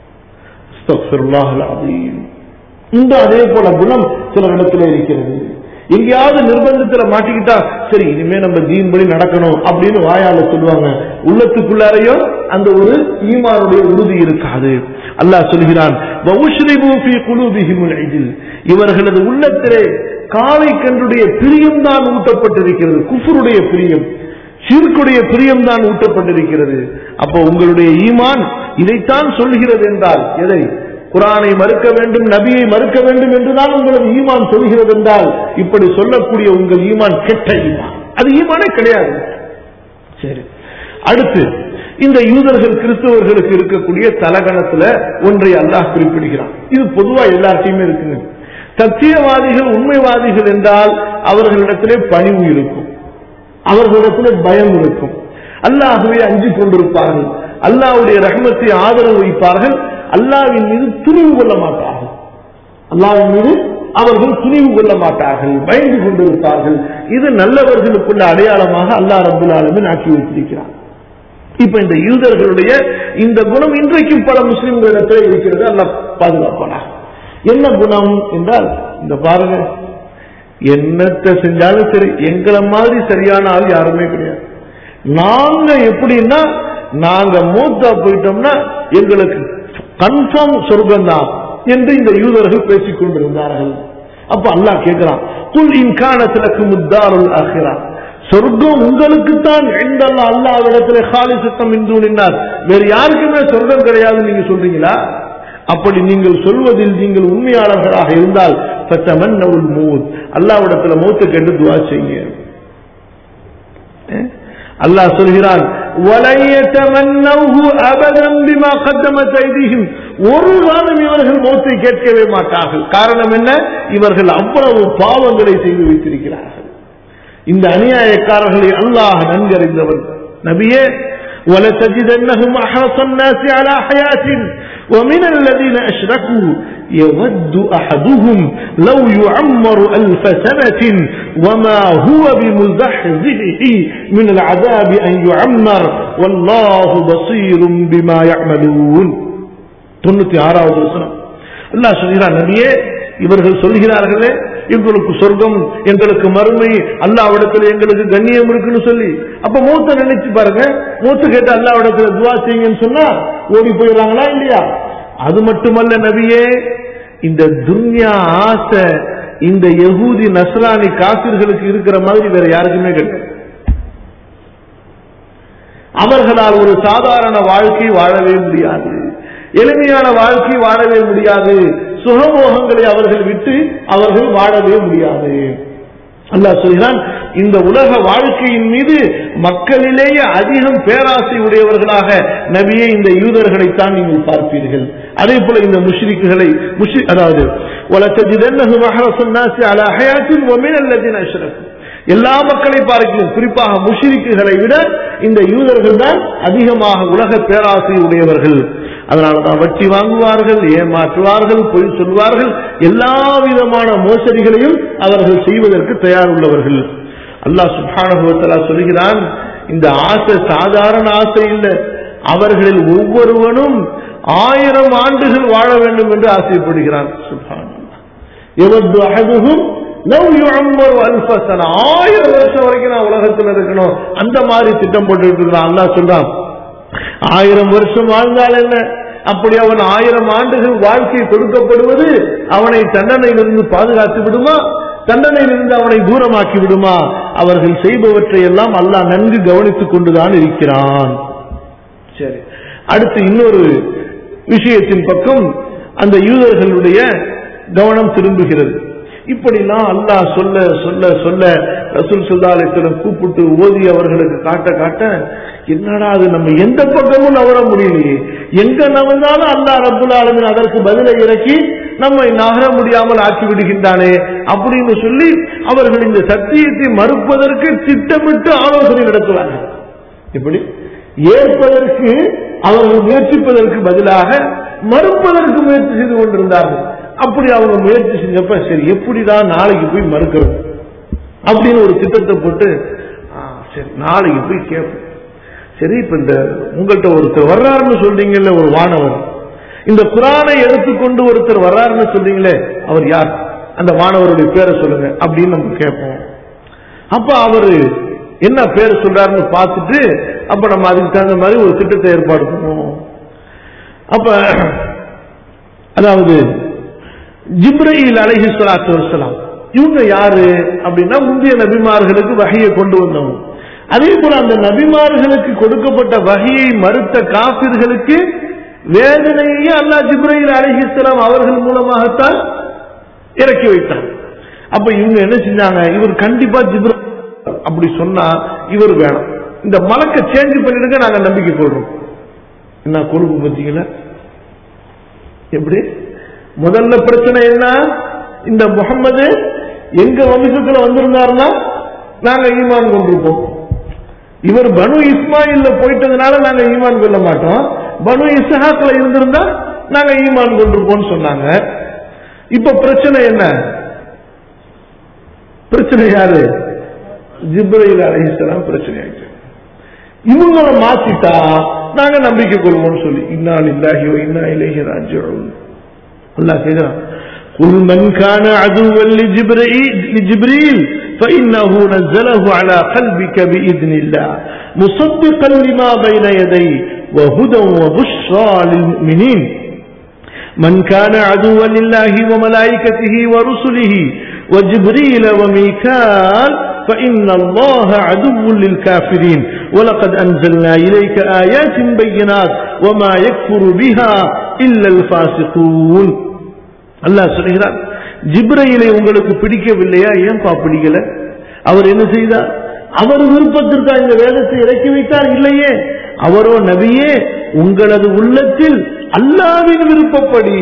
S2: அஸ்தக்ஃபிருல்லாஹ் அல்-அஸீம். இந்த அதே போல குணம் சில இடத்துல இருக்கிறது எங்கேயாவது நிர்பந்தத்துல மாட்டிக்கிட்டா சரி இனிமே நம்ம தீன் படி நடக்கணும் அப்படின்னு வாயால சொல்லுவாங்க உள்ளத்துக்குள்ளாரையும் அந்த ஒரு ஈமானுடைய உறுதி இருக்காது அல்லாஹ் சொல்கிறான் "வஉஷ்ரிபு ஃபீ குலூபிஹிமுல் இஜ்ல்." இவர்களது உள்ளத்திலே காளை கன்றுடைய பிரியம் தான் ஊட்டப்பட்டிருக்கிறது குஃபருடைய பிரியம் ஷிர்குடைய பிரியம் தான் ஊட்டப்பட்டிருக்கிறது அப்போ உங்களுடைய ஈமான் இதைத்தான் சொல்கிறது என்றால் எதை குரானை மறுக்க வேண்டும் நபியை மறுக்க வேண்டும் என்றுதான் உங்களது ஈமான் சொல்கிறது என்றால் இப்படி சொல்லக்கூடிய உங்கள் ஈமான் கெட்ட ஈமான் அது ஈமானே கிடையாது சரி அடுத்து இந்த யூதர்கள் கிறிஸ்தவர்களுக்கு இருக்கக்கூடிய தலகணத்துல ஒன்றை அல்லாஹ் குறிப்பிடுகிறான் இது பொதுவா எல்லார்ட்டையுமே இருக்குங்க சத்தியவாதிகள் உண்மைவாதிகள் என்றால் அவர்களிடத்திலே பணிவு இருக்கும் அவர்களிடத்திலே பயம் இருக்கும் அல்லாஹுவை அஞ்சு கொண்டிருப்பார்கள் அல்லாஹ்வுடைய ரஹ்மத்தை ஆதரவு வைப்பார்கள் அல்லாஹ்வின் மீது துணிவு கொள்ள மாட்டார்கள் அல்லாஹ்வின் மீது அவர்கள் துணிவு கொள்ள மாட்டார்கள் பயந்து கொண்டிருப்பார்கள் இது நல்லவர்களுக்குள்ள அடையாளமாக அல்லாஹ் ரபுல் ஆலமின் ஆக்கி வைத்திருக்கிறார் இப்ப இந்த யூதர்களுடைய இந்த குணம் இன்றைக்கும் பல முஸ்லிம்களிடத்தில் இருக்கிறது அல்லாஹ் பாதுகாப்பானா என்ன குணம் என்றால் இந்த பாருங்க என்னத்தை செஞ்சாலும் சரி எங்களை மாதிரி சரியான ஆள் யாருமே கிடையாது நாங்க எப்படின்னா நாங்க மூத்தா போயிட்டோம்னா எங்களுக்கு கன்ஃபார்ம் சொர்க்கம் தான் என்று இந்த யூதர்கள் பேசிக் கொண்டிருந்தார்கள் அப்ப அல்லாஹ் கேட்கிறான் குல் இன்கானத்திற்கு முத்தாருல் ஆகிறா சொர்க்கம் உங்களுக்கு தான் எந்தல்ல அல்லாவிடத்திலே காலி சத்தம் இந்து நின்னார் வேறு யாருக்குமே சொர்க்கம் கிடையாதுன்னு நீங்க சொல்றீங்களா அப்படி நீங்கள் சொல்வதில் நீங்கள் உண்மையாளர்களாக இருந்தால் பத்தமன் மூத் அல்லாவிடத்துல மூத்த கேட்டு துவா செய்யுங்க அல்லாஹ் சொல்கிறான் "வலன் யதமன்னௌஹு அபதன் பிமா கத்தமத் ஐதீஹிம்." ஒரு காலம் இவர்கள் மௌத்தை கேட்கவே மாட்டார்கள் காரணம் என்ன இவர்கள் அவ்வளவு பாவங்களை செய்து வைத்திருக்கிறார்கள் இந்த அநியாயக்காரர்களை அல்லாஹ் நன்கறிந்தவன் நபியே ولتجدنهم أحرص الناس على حياة ومن الذين أشركوا يود أحدهم لو يعمر ألف سنة وما هو بمزحزحه من العذاب أن يعمر والله بصير بما يعملون தொண்ணூத்தி ஆறாவது வசனம் அல்லாஹ் சொல்கிறார் நபியே இவர்கள் சொல்கிறார்களே எங்களுக்கு சொர்க்கம் எங்களுக்கு மறுமை அல்லாவிடத்துல எங்களுக்கு கண்ணியம் இருக்குன்னு சொல்லி அப்ப மூத்த நினைச்சு பாருங்க மூத்த கேட்டு அல்லாவிடத்துல துவா செய்யுங்கன்னு சொன்னா ஓடி போயிடுறாங்களா இல்லையா அது மட்டுமல்ல நபியே இந்த துன்யா ஆசை இந்த யகூதி நஸ்ரானி காசிர்களுக்கு இருக்கிற மாதிரி வேற யாருக்குமே கிடையாது அவர்களால் ஒரு சாதாரண வாழ்க்கை வாழவே முடியாது எளிமையான வாழ்க்கை வாழவே முடியாது சுகமோகங்களை அவர்கள் விட்டு அவர்கள் வாழவே முடியாது அல்லாஹ் சொல்கிறான் இந்த உலக வாழ்க்கையின் மீது மக்களிலேயே அதிகம் பேராசை உடையவர்களாக நபியே இந்த யூதர்களைத்தான் நீங்கள் பார்ப்பீர்கள் அதே போல இந்த முஷ்ரிக்குகளை முஷ்ரி அதாவது وَلَتَجِدَنَّهُمْ أَحْرَصَ النَّاسِ عَلَى حَيَاةٍ وَمِنَ الَّذِينَ أَشْرَكُوا எல்லா மக்களை பார்க்கிறோம் குறிப்பாக முஷிரிக்குகளை விட இந்த யூதர்கள் தான் அதிகமாக உலக பேராசை உடையவர்கள் அதனாலதான் வட்டி வாங்குவார்கள் ஏமாற்றுவார்கள் பொய் சொல்வார்கள் எல்லா விதமான மோசடிகளையும் அவர்கள் செய்வதற்கு தயார் உள்ளவர்கள் அல்லாஹ் சுப்ஹானஹு சொல்கிறான் இந்த ஆசை சாதாரண ஆசை இல்லை அவர்களில் ஒவ்வொருவனும் ஆயிரம் ஆண்டுகள் வாழ வேண்டும் என்று ஆசைப்படுகிறான் சுப்ஹான் எவது அகதுகும் லவ் யுஅம்மரு அல்ஃப சன ஆயிரம் வருஷம் வரைக்கும் நான் உலகத்தில் இருக்கணும் அந்த மாதிரி திட்டம் போட்டுட்டு இருக்கிறான் அல்லாஹ் சொல்றான் ஆயிரம் வருஷம் வாழ்ந்தால் என்ன அப்படி அவன் ஆயிரம் ஆண்டுகள் வாழ்க்கை கொடுக்கப்படுவது அவனை தண்டனையிலிருந்து பாதுகாத்து விடுமா தண்டனையிலிருந்து அவனை தூரமாக்கி விடுமா அவர்கள் செய்பவற்றை எல்லாம் அல்லாஹ் நன்கு கவனித்துக் கொண்டுதான் இருக்கிறான் சரி அடுத்து இன்னொரு விஷயத்தின் பக்கம் அந்த யூதர்களுடைய கவனம் திரும்புகிறது இப்படிலாம் அல்லாஹ் சொல்ல சொல்ல சொல்ல ரசூல் சுல்லாலயத்திடம் கூப்பிட்டு ஓதி அவர்களுக்கு காட்ட காட்ட என்னடா அது நம்ம எந்த பக்கமும் நவர முடியலையே எங்க நவர்ந்தாலும் அல்லாஹ் ரப்புல் ஆலமின் அதற்கு பதிலை இறக்கி நம்மை நகர முடியாமல் ஆக்கி விடுகின்றானே அப்படின்னு சொல்லி அவர்கள் இந்த சத்தியத்தை மறுப்பதற்கு திட்டமிட்டு ஆலோசனை நடத்துவார்கள் இப்படி ஏற்பதற்கு அவர்கள் முயற்சிப்பதற்கு பதிலாக மறுப்பதற்கு முயற்சி செய்து கொண்டிருந்தார்கள் அப்படி அவங்க முயற்சி செஞ்சப்ப சரி எப்படிதான் நாளைக்கு போய் மறுக்கிறது அப்படின்னு ஒரு திட்டத்தை போட்டு ஆ, சரி நாளைக்கு போய் கேட்போம் சரி இப்ப இந்த உங்கள்கிட்ட ஒருத்தர் வர்றாருன்னு சொல்றீங்கல்ல ஒரு வானவர் இந்த குரானை எடுத்துக்கொண்டு ஒருத்தர் வர்றாருன்னு சொல்றீங்களே அவர் யார் அந்த மாணவருடைய பேரை சொல்லுங்க அப்படின்னு நம்ம கேட்போம் அப்ப அவரு என்ன பேர் சொல்றாருன்னு பார்த்துட்டு அப்ப நம்ம அதுக்கு தகுந்த மாதிரி ஒரு திட்டத்தை ஏற்பாடு பண்ணுவோம் அப்ப அதாவது ஜிப்ரயில் அலஹி சலாத்து வசலாம் இவங்க யாரு அப்படின்னா முந்தைய நபிமார்களுக்கு வகையை கொண்டு வந்தவங்க அதே போல அந்த நபிமார்களுக்கு கொடுக்கப்பட்ட வகையை மறுத்த காபிர்களுக்கு வேதனையை அல்லாஹ் ஜிப்ரயில் அலிஹிஸ்லாம் அவர்கள் மூலமாகத்தான் இறக்கி வைத்தார் அப்ப இவங்க என்ன செஞ்சாங்க இவர் கண்டிப்பா ஜிப்ர அப்படி சொன்னா இவர் வேணும் இந்த மலக்க சேஞ்ச் பண்ணிடுங்க நாங்க நம்பிக்கை கொள்றோம் என்ன கொழுப்பு பார்த்தீங்களா எப்படி முதல்ல பிரச்சனை என்ன இந்த முகம்மது எங்க வம்சத்துல வந்திருந்தாருன்னா நாங்க ஈமான் கொண்டிருப்போம் இவர் பனு இஸ்மாயில்ல போயிட்டதுனால நாங்க ஈமான் கொள்ள மாட்டோம் பனு இஸ்ஹாக்ல இருந்திருந்தா நாங்க ஈமான் கொண்டிருப்போம்னு சொன்னாங்க இப்ப பிரச்சனை என்ன பிரச்சனை யாரு ஜிப்ரையில் அலைஹிஸ்ஸலாம் பிரச்சனை ஆயிடுச்சு இவங்களை மாத்திட்டா நாங்க நம்பிக்கை கொள்வோம்னு சொல்லி இன்னா லில்லாஹி வ இன்னா இலைஹி ராஜிஊன் அல்லாஹ் கேக்குறான் قل من كان عدوا لجبريل, لجبريل فإنه نزله على قلبك بإذن الله مصدقا لما بين يديه وهدى وبشرى للمؤمنين من كان عدوا لله وملائكته ورسله وجبريل وميكال فإن الله عدو للكافرين ولقد أنزلنا إليك آيات بينات وما يكفر بها إلا الفاسقون அல்லாஹ் சொல்கிறார் ஜிப்ரையிலை உங்களுக்கு பிடிக்கவில்லையா ஏன்பா பிடிக்கல அவர் என்ன செய்தார் அவர் விருப்பத்திற்கா இந்த வேதத்தை இறக்கி வைத்தார் இல்லையே அவரோ நபியே உங்களது உள்ளத்தில் அல்லாவின் விருப்பப்படி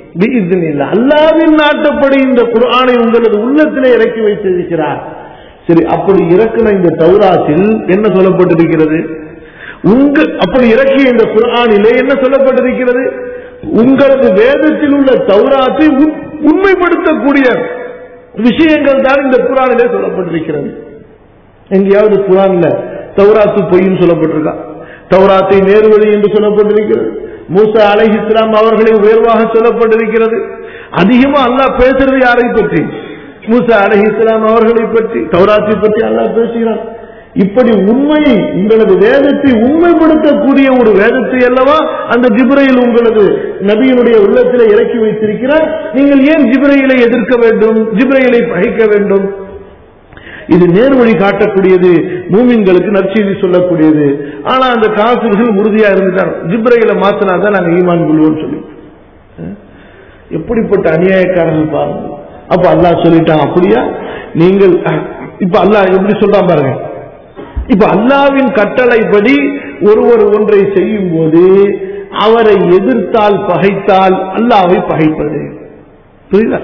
S2: அல்லாவின் நாட்டப்படி இந்த குரானை உங்களது உள்ளத்திலே இறக்கி வைத்திருக்கிறார் சரி அப்படி இறக்கின இந்த தௌராத்தில் என்ன சொல்லப்பட்டிருக்கிறது உங்க அப்படி இறக்கிய இந்த குரானிலே என்ன சொல்லப்பட்டிருக்கிறது உங்களது வேதத்தில் உள்ள தௌராத்தை உண்மைப்படுத்தக்கூடிய விஷயங்கள் தான் இந்த குரானிலே சொல்லப்பட்டிருக்கிறது எங்கேயாவது குரான்ல தௌராத்து பொய்ன்னு சொல்லப்பட்டிருக்கா தௌராத்தை நேர்வழி என்று சொல்லப்பட்டிருக்கிறது மூசா அலை இஸ்லாம் அவர்களை உயர்வாக சொல்லப்பட்டிருக்கிறது அதிகமா அல்லாஹ் பேசுறது யாரை பற்றி மூசா அலை இஸ்லாம் அவர்களை பற்றி தௌராத்தை பற்றி அல்லாஹ் பேசுகிறான் இப்படி உண்மையை உங்களது வேதத்தை உண்மைப்படுத்தக்கூடிய ஒரு வேதத்தை அல்லவா அந்த ஜிப்ரையில் உங்களது நபியினுடைய உள்ளத்தில் இறக்கி வைத்திருக்கிறார் நீங்கள் ஏன் ஜிப்ரையிலை எதிர்க்க வேண்டும் ஜிப்ரையிலை பகைக்க வேண்டும் இது நேர்வழி காட்டக்கூடியது மூமின்களுக்கு நற்செய்தி சொல்லக்கூடியது ஆனா அந்த காசுகள் உறுதியா இருந்துட்டார் ஜிப்ரையில மாத்தினாதான் நாங்க ஈமான் கொள்வோம் சொல்லி எப்படிப்பட்ட அநியாயக்காரர்கள் பாருங்க அப்ப அல்லாஹ் சொல்லிட்டான் அப்படியா நீங்கள் இப்ப அல்லாஹ் எப்படி சொல்றான் பாருங்க இப்ப அல்லாவின் கட்டளைப்படி ஒருவர் ஒன்றை செய்யும் போது அவரை எதிர்த்தால் பகைத்தால் அல்லாவை பகைப்பது புரியல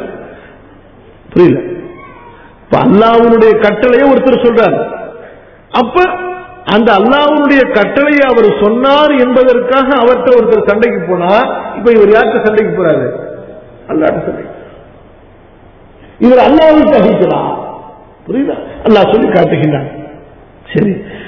S2: புரியல இப்ப அல்லாவுடைய கட்டளையை ஒருத்தர் சொல்றார் அப்ப அந்த அல்லாவுடைய கட்டளையை அவர் சொன்னார் என்பதற்காக அவர்கிட்ட ஒருத்தர் சண்டைக்கு போனா இப்ப இவர் யார்கிட்ட சண்டைக்கு போறாரு அல்லாட்ட சண்டைக்கு இவர் அல்லாவை பகைக்கிறார் புரியுதா அல்லாஹ் சொல்லி காட்டுகின்றான் சரி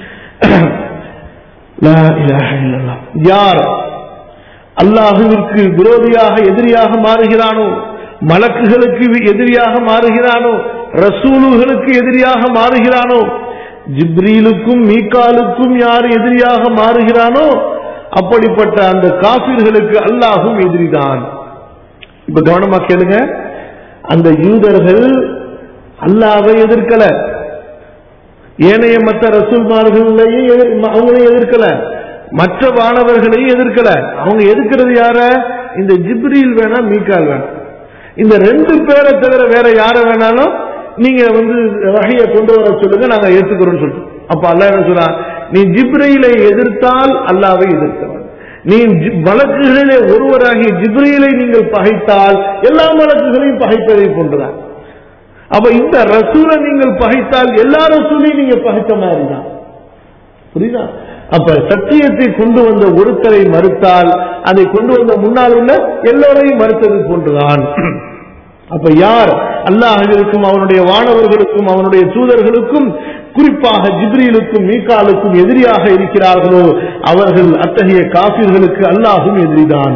S2: யார் அல்லாஹுவிற்கு விரோதியாக எதிரியாக மாறுகிறானோ மலக்குகளுக்கு எதிரியாக மாறுகிறானோ ரசூலுகளுக்கு எதிரியாக மாறுகிறானோ ஜிப்ரீலுக்கும் மீகாலுக்கும் யார் எதிரியாக மாறுகிறானோ அப்படிப்பட்ட அந்த காபிர்களுக்கு அல்லாஹும் எதிரிதான் இப்ப கவனமா கேளுங்க அந்த யூதர்கள் அல்லாவை எதிர்க்கல ஏனைய மற்ற ரசூல்மார்களையும் அவங்களையும் எதிர்க்கல மற்ற வானவர்களையும் எதிர்க்கல அவங்க எதிர்க்கிறது யார இந்த ஜிப்ரீல் வேணா மீக்கால் வேணாம் இந்த ரெண்டு பேரை தவிர வேற யார வேணாலும் நீங்க வந்து வகையை கொண்டு வர சொல்லுங்க நாங்க ஏத்துக்கிறோம் சொல்லிட்டு அப்ப அல்லா என்ன சொல்றா நீ ஜிப்ரையிலை எதிர்த்தால் அல்லாவை எதிர்த்தவன் நீ வழக்குகளிலே ஒருவராகிய ஜிப்ரையிலை நீங்கள் பகைத்தால் எல்லா வழக்குகளையும் பகைப்பதை போன்றுதான் அப்ப இந்த ரசூலை நீங்கள் பகைத்தால் எல்லா ரசூலையும் நீங்க பகைத்த மாதிரி தான் புரியுதா அப்ப சத்தியத்தை கொண்டு வந்த ஒருத்தரை மறுத்தால் அதை கொண்டு வந்த முன்னால் உள்ள எல்லோரையும் மறுத்தது போன்றுதான் அப்ப யார் அல்லாஹிற்கும் அவனுடைய வானவர்களுக்கும் அவனுடைய தூதர்களுக்கும் குறிப்பாக ஜிப்ரீலுக்கும் மீகாலுக்கும் எதிரியாக இருக்கிறார்களோ அவர்கள் அத்தகைய காபிர்களுக்கு அல்லாஹும் எதிரிதான்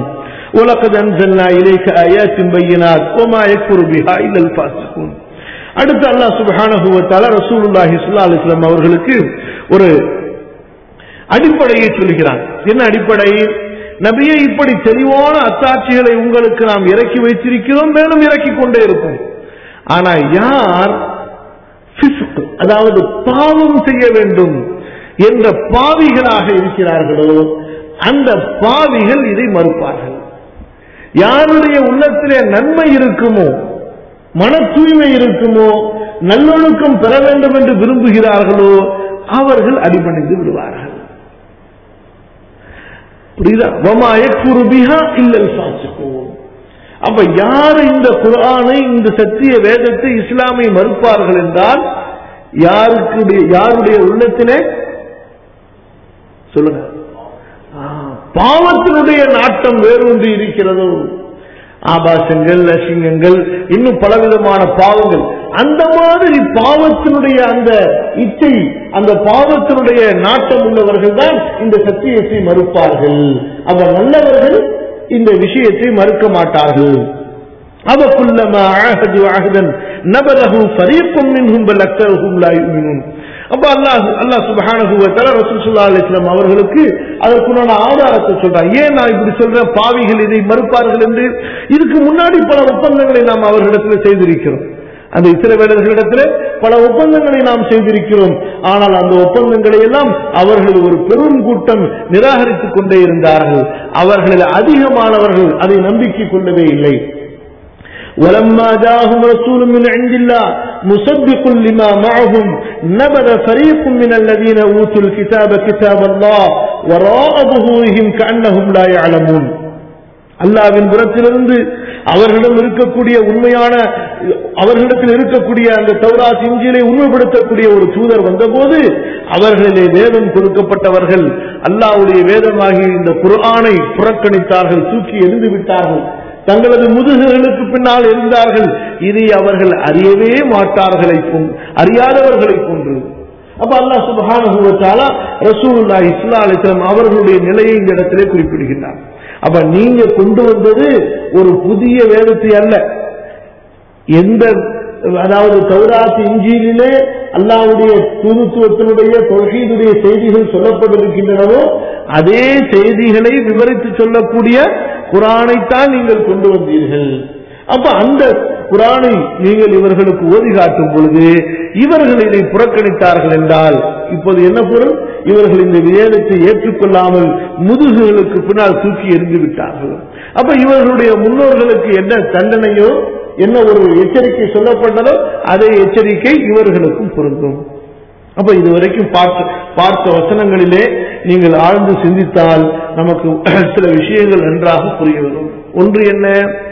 S2: وَلَقَدْ أَنزَلْنَا إِلَيْكَ آيَاتٍ بَيِّنَاتٍ وَمَا يَكْفُرُ بِهَا إِلَّا الْفَاسِقُونَ அடுத்து அல்லாஹ் சுப்ஹானஹு வ தஆலா ரசூலுல்லாஹி ஸல்லல்லாஹு அலைஹி வஸல்லம் அவர்களுக்கு ஒரு அடிப்படையை சொல்கிறான் என்ன அடிப்படை நபியே இப்படி தெளிவான அத்தாட்சிகளை உங்களுக்கு நாம் இறக்கி வைத்திருக்கிறோம் மேலும் இறக்கிக் கொண்டே இருக்கும் ஆனா யார் ஃபிஸ்க், அதாவது பாவம் செய்ய வேண்டும் என்ற பாவிகளாக இருக்கிறார்களோ அந்த பாவிகள் இதை மறுப்பார்கள் யாருடைய உள்ளத்திலே நன்மை இருக்குமோ மன தூய்மை இருக்குமோ நல்லொழுக்கம் பெற வேண்டும் என்று விரும்புகிறார்களோ அவர்கள் அடிபணிந்து விடுவார்கள் புரியுதா வமா யக்ஃபுரு பிஹா இல்லல் ஃபாசிகூன் அப்ப யார் இந்த குர்ஆனை இந்த சத்திய வேதத்தை இஸ்லாமை மறுப்பார்கள் என்றால் யாருக்கு யாருடைய உள்ளத்திலே சொல்லுங்க ஆ, பாவத்தினுடைய நாட்டம் வேறொன்று இருக்கிறதோ ஆபாசங்கள் அசிங்கங்கள் இன்னும் பலவிதமான பாவங்கள் அந்த மாதிரி பாவத்தினுடைய அந்த இச்சை அந்த பாவத்தினுடைய நாட்டம் உள்ளவர்கள் தான் இந்த சத்தியத்தை மறுப்பார்கள் அவ நல்லவர்கள் இந்த விஷயத்தை மறுக்க மாட்டார்கள் அவ குல்லமா ஆஹது ஆஹதன் நபலஹு ஃபரீக்கும் மின்ஹும் பல் அக்ஸருஹும் லா யுமினூன் அப்ப அல்லாஹ் அல்லாஹ் சுப்ஹானஹு வ தஆலா ரசூல் ஸல்லல்லாஹு அலைஹி வஸல்லம் அவர்களுக்கு அதற்குண்டான ஆதாரத்தை சொல்றான் ஏன் நான் இப்படி சொல்றேன் பாவிகள் இதை மறுப்பார்கள் என்று இதுக்கு முன்னாடி பல ஒப்பந்தங்களை நாம் அவர்களிடத்தில் செய்திருக்கிறோம் அந்த இஸ்ரவேலர்களிடத்தில் பல ஒப்பந்தங்களை நாம் செய்திருக்கிறோம் ஆனால் அந்த ஒப்பந்தங்களை எல்லாம் அவர்கள் ஒரு பெரும் கூட்டம் நிராகரித்துக் கொண்டே இருந்தார்கள் அவர்களில் அதிகமானவர்கள் அதை நம்பிக்கை கொள்ளவே இல்லை ولما جاءهم رسول من عند الله مصدق لما معهم نبذ فريق من الذين اوتوا الكتاب كتاب الله وراء ظهورهم كانهم لا يعلمون அல்லாவின் புறத்திலிருந்து அவர்களிடம் இருக்கக்கூடிய உண்மையான அவர்களிடத்தில் இருக்கக்கூடிய அந்த தௌராத் இஞ்சிலை உண்மைப்படுத்தக்கூடிய ஒரு தூதர் வந்தபோது அவர்களிலே வேதம் கொடுக்கப்பட்டவர்கள் அல்லாஹ்வுடைய வேதமாகி இந்த குர்ஆனை புறக்கணித்தார்கள் தூக்கி எறிந்து விட்டார்கள் தங்களது முதுகுகளுக்கு பின்னால் இருந்தார்கள் இதை அவர்கள் அறியவே மாட்டார்களை கொண்டு அறியாதவர்களை கொண்டு அப்ப அல்லாஹ் சுப்ஹானஹு வ தஆலா ரசூலுல்லாஹி ஸல்லல்லாஹு அலைஹி வஸல்லம் அவர்களுடைய நிலையை இந்த இடத்திலே குறிப்பிடுகின்றார் அப்ப நீங்க கொண்டு வந்தது ஒரு புதிய வேதத்தை அல்ல எந்த அதாவது தௌராத் இஞ்சியிலே அல்லாஹ்வுடைய தூதுத்துவத்தினுடைய தொழுகையினுடைய செய்திகள் சொல்லப்பட்டிருக்கின்றனவோ அதே செய்திகளை விவரித்து சொல்லக்கூடிய குரானைத்தான் நீங்கள் கொண்டு வந்தீர்கள் அப்ப அந்த குரானை நீங்கள் இவர்களுக்கு ஓதி காட்டும் பொழுது இவர்கள் இதை புறக்கணித்தார்கள் என்றால் இப்போது என்ன பொருள் இவர்கள் இந்த வேதத்தை ஏற்றுக்கொள்ளாமல் முதுகுகளுக்கு பின்னால் தூக்கி எறிந்து விட்டார்கள் அப்ப இவர்களுடைய முன்னோர்களுக்கு என்ன தண்டனையோ என்ன ஒரு எச்சரிக்கை சொல்லப்பட்டதோ அதே எச்சரிக்கை இவர்களுக்கும் பொருந்தும் அப்ப இதுவரைக்கும் பார்த்த பார்த்த வசனங்களிலே நீங்கள் ஆழ்ந்து சிந்தித்தால் நமக்கு சில விஷயங்கள் நன்றாக புரிய வரும் ஒன்று என்ன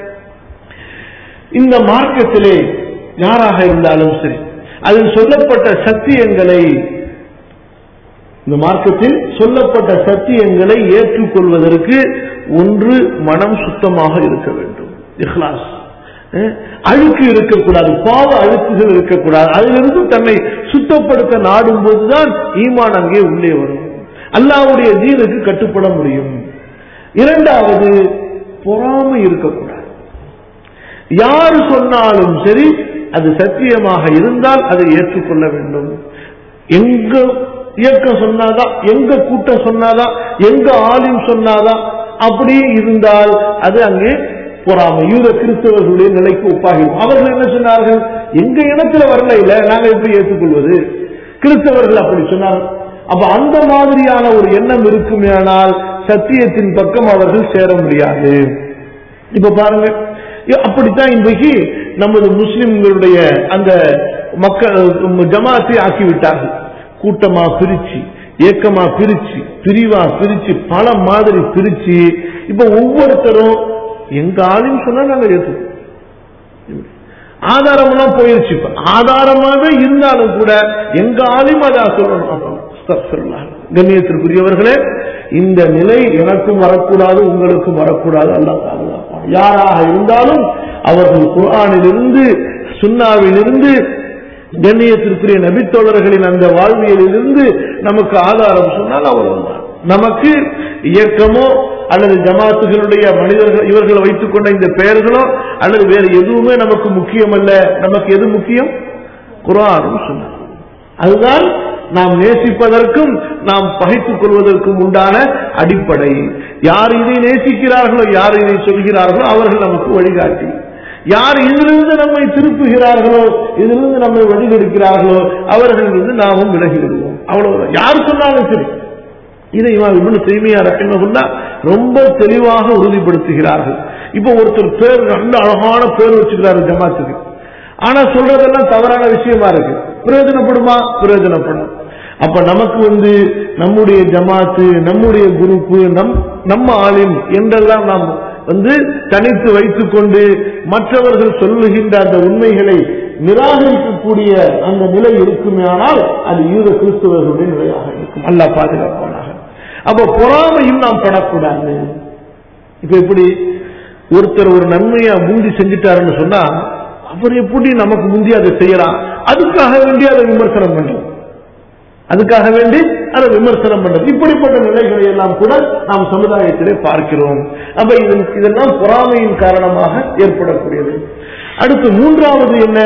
S2: இந்த மார்க்கத்திலே யாராக இருந்தாலும் சரி அதில் சொல்லப்பட்ட சத்தியங்களை இந்த மார்க்கத்தில் சொல்லப்பட்ட சத்தியங்களை ஏற்றுக்கொள்வதற்கு ஒன்று மனம் சுத்தமாக இருக்க வேண்டும் இஹ்லாஸ் அஹ், அழுக்கு இருக்கக்கூடாது பாவ அழுக்குகள் இருக்கக்கூடாது அதிலிருந்து தன்னை சுத்தப்படுத்த நாடும் போதுதான் ஈமான் அங்கே உள்ளே வரும் அல்லாவுடைய தீனுக்கு கட்டுப்பட முடியும் இரண்டாவது பொறாமை இருக்கக்கூடாது யார் சொன்னாலும் சரி அது சத்தியமாக இருந்தால் அதை ஏற்றுக்கொள்ள வேண்டும் எங்க இயக்கம் சொன்னாதான் எங்க கூட்டம் சொன்னாதான் எங்க ஆளும் சொன்னாதான் அப்படியே இருந்தால் அது அங்கே பொறாமை யூத கிறிஸ்தவர்களுடைய நிலைக்கு ஒப்பாகிடும் அவர்கள் என்ன சொன்னார்கள் எங்க இனத்துல வரல இல்ல நாங்க எப்படி ஏற்றுக்கொள்வது கிறிஸ்தவர்கள் அப்படி சொன்னார்கள் அப்ப அந்த மாதிரியான ஒரு எண்ணம் இருக்குமேனால் சத்தியத்தின் பக்கம் அவர்கள் சேர முடியாது இப்ப பாருங்க இ- அப்படித்தான் இன்றைக்கு நமது முஸ்லிம்களுடைய அந்த மக்கள் ஜமாத்தை ஆக்கிவிட்டார்கள் கூட்டமா பிரிச்சு ஏக்கமா பிரிச்சு பிரிவா பிரிச்சு பல மாதிரி பிரிச்சு இப்ப ஒவ்வொருத்தரும் எங்க ஆளுன்னு சொன்னா நாங்க ஏற்றுக்கோம் ஆதாரம்லாம் போயிருச்சு இப்ப ஆதாரமாவே இருந்தாலும் கூட எங்க ஆளும் அதை சொல்லணும் அப்ப அஸ்தக்ஃபிருல்லாஹ். கண்ணியத்திற்குரியவர்களே இந்த நிலை எனக்கும் வரக்கூடாது உங்களுக்கும் வரக்கூடாது அல்லாஹ் பாதுகாப்பான் யாராக இருந்தாலும் அவர்கள் குர்ஆனிலிருந்து சுன்னாவிலிருந்து கண்ணியத்திற்குரிய நபித்தோழர்களின் அந்த வாழ்வியலிலிருந்து நமக்கு ஆதாரம் சொன்னால் அவ்வளவுதான் நமக்கு இயக்கமோ அல்லது ஜமாத்துகளுடைய மனிதர்கள் இவர்களை வைத்துக் கொண்ட இந்த பெயர்களோ அல்லது வேறு எதுவுமே நமக்கு முக்கியம் அல்ல நமக்கு எது முக்கியம் குரானும் சொன்னார் அதுதான் நாம் நேசிப்பதற்கும் நாம் பகைத்துக் கொள்வதற்கும் உண்டான அடிப்படை யார் இதை நேசிக்கிறார்களோ யார் இதை சொல்கிறார்களோ அவர்கள் நமக்கு வழிகாட்டி யார் இதிலிருந்து நம்மை திருப்புகிறார்களோ இதிலிருந்து நம்மை வழிகெடுக்கிறார்களோ அவர்களிலிருந்து நாமும் விலகி விடுவோம் அவ்வளவுதான் யார் சொன்னாலும் சரி இதை இமாம் இப்னு தைமியா ரஹிமஹுல்லா ரொம்ப தெளிவாக உறுதிப்படுத்துகிறார்கள் இப்போ ஒருத்தர் பேர் நல்ல அழகான பேர் வச்சுக்கிறாரு ஜமாத்துக்கு ஆனா சொல்றதெல்லாம் தவறான விஷயமா இருக்கு பிரயோஜனப்படுமா பிரயோஜனப்படும் அப்ப நமக்கு வந்து நம்முடைய ஜமாத்து நம்முடைய குரூப்பு நம் நம்ம ஆளின் என்றெல்லாம் நாம் வந்து தனித்து வைத்துக் கொண்டு மற்றவர்கள் சொல்லுகின்ற அந்த உண்மைகளை நிராகரிக்கக்கூடிய அந்த நிலை இருக்குமே ஆனால் அது யூத கிறிஸ்தவர்களுடைய நிலையாக இருக்கும் அல்ல பாதுகாப்பானாக அப்ப பொறாமையும் நாம் படக்கூடாது இப்ப எப்படி ஒருத்தர் ஒரு நன்மையா முந்தி செஞ்சுட்டாருன்னு சொன்னா அவர் எப்படி நமக்கு முந்தி அதை செய்யலாம் அதுக்காக வேண்டி அதை விமர்சனம் பண்றோம் அதுக்காக வேண்டி அதை விமர்சனம் பண்றது இப்படிப்பட்ட நிலைகளை எல்லாம் கூட நாம் சமுதாயத்திலே பார்க்கிறோம் அப்ப இது இதெல்லாம் பொறாமையின் காரணமாக ஏற்படக்கூடியது அடுத்து மூன்றாவது என்ன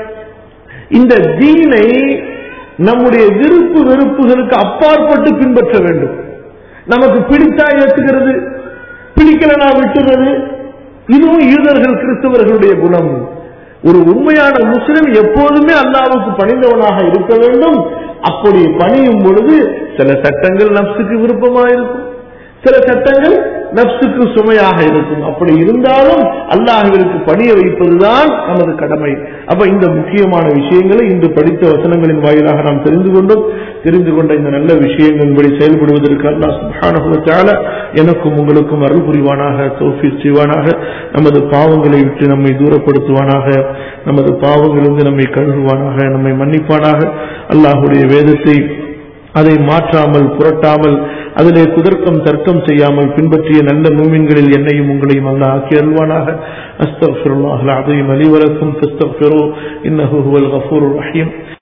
S2: இந்த தீனை நம்முடைய விருப்பு வெறுப்புகளுக்கு அப்பாற்பட்டு பின்பற்ற வேண்டும் நமக்கு பிடித்தா ஏற்றுகிறது பிடிக்கலனா விட்டுறது இதுவும் யூதர்கள் கிறிஸ்தவர்களுடைய குணம் ஒரு உண்மையான முஸ்லிம் எப்போதுமே அல்லாவுக்கு பணிந்தவனாக இருக்க வேண்டும் அப்படி பணியும் பொழுது சில சட்டங்கள் நப்சுக்கு விருப்பமாக இருக்கும் சில சட்டங்கள் நப்சுக்கு சுமையாக இருக்கும் அப்படி இருந்தாலும் அல்லாஹிற்கு பணிய வைப்பதுதான் நமது கடமை அப்ப இந்த முக்கியமான விஷயங்களை இன்று படித்த வசனங்களின் வாயிலாக நாம் தெரிந்து கொண்டோம் தெரிந்து கொண்ட இந்த நல்ல விஷயங்களின்படி செயல்படுவதற்கு அல்லாஹ் சுபான எனக்கும் உங்களுக்கும் அருள் புரிவானாக தோஃபி செய்வானாக நமது பாவங்களை விட்டு நம்மை தூரப்படுத்துவானாக நமது பாவங்களிலிருந்து நம்மை கழுகுவானாக நம்மை மன்னிப்பானாக அல்லாஹுடைய வேதத்தை அதை மாற்றாமல் புரட்டாமல் அதிலே குதர்க்கம் தர்க்கம் செய்யாமல் பின்பற்றிய நல்ல மூமின்களில் என்னையும் உங்களையும் அல்ல ஆக்கி அருள்வானாக அஸ்தக்ஃபிருல்லாஹ் அலீம் அலி வலக்கும் தஸ்தக்ஃபிரு இன்னஹு ஹுவல் கஃபூர் ரஹீம்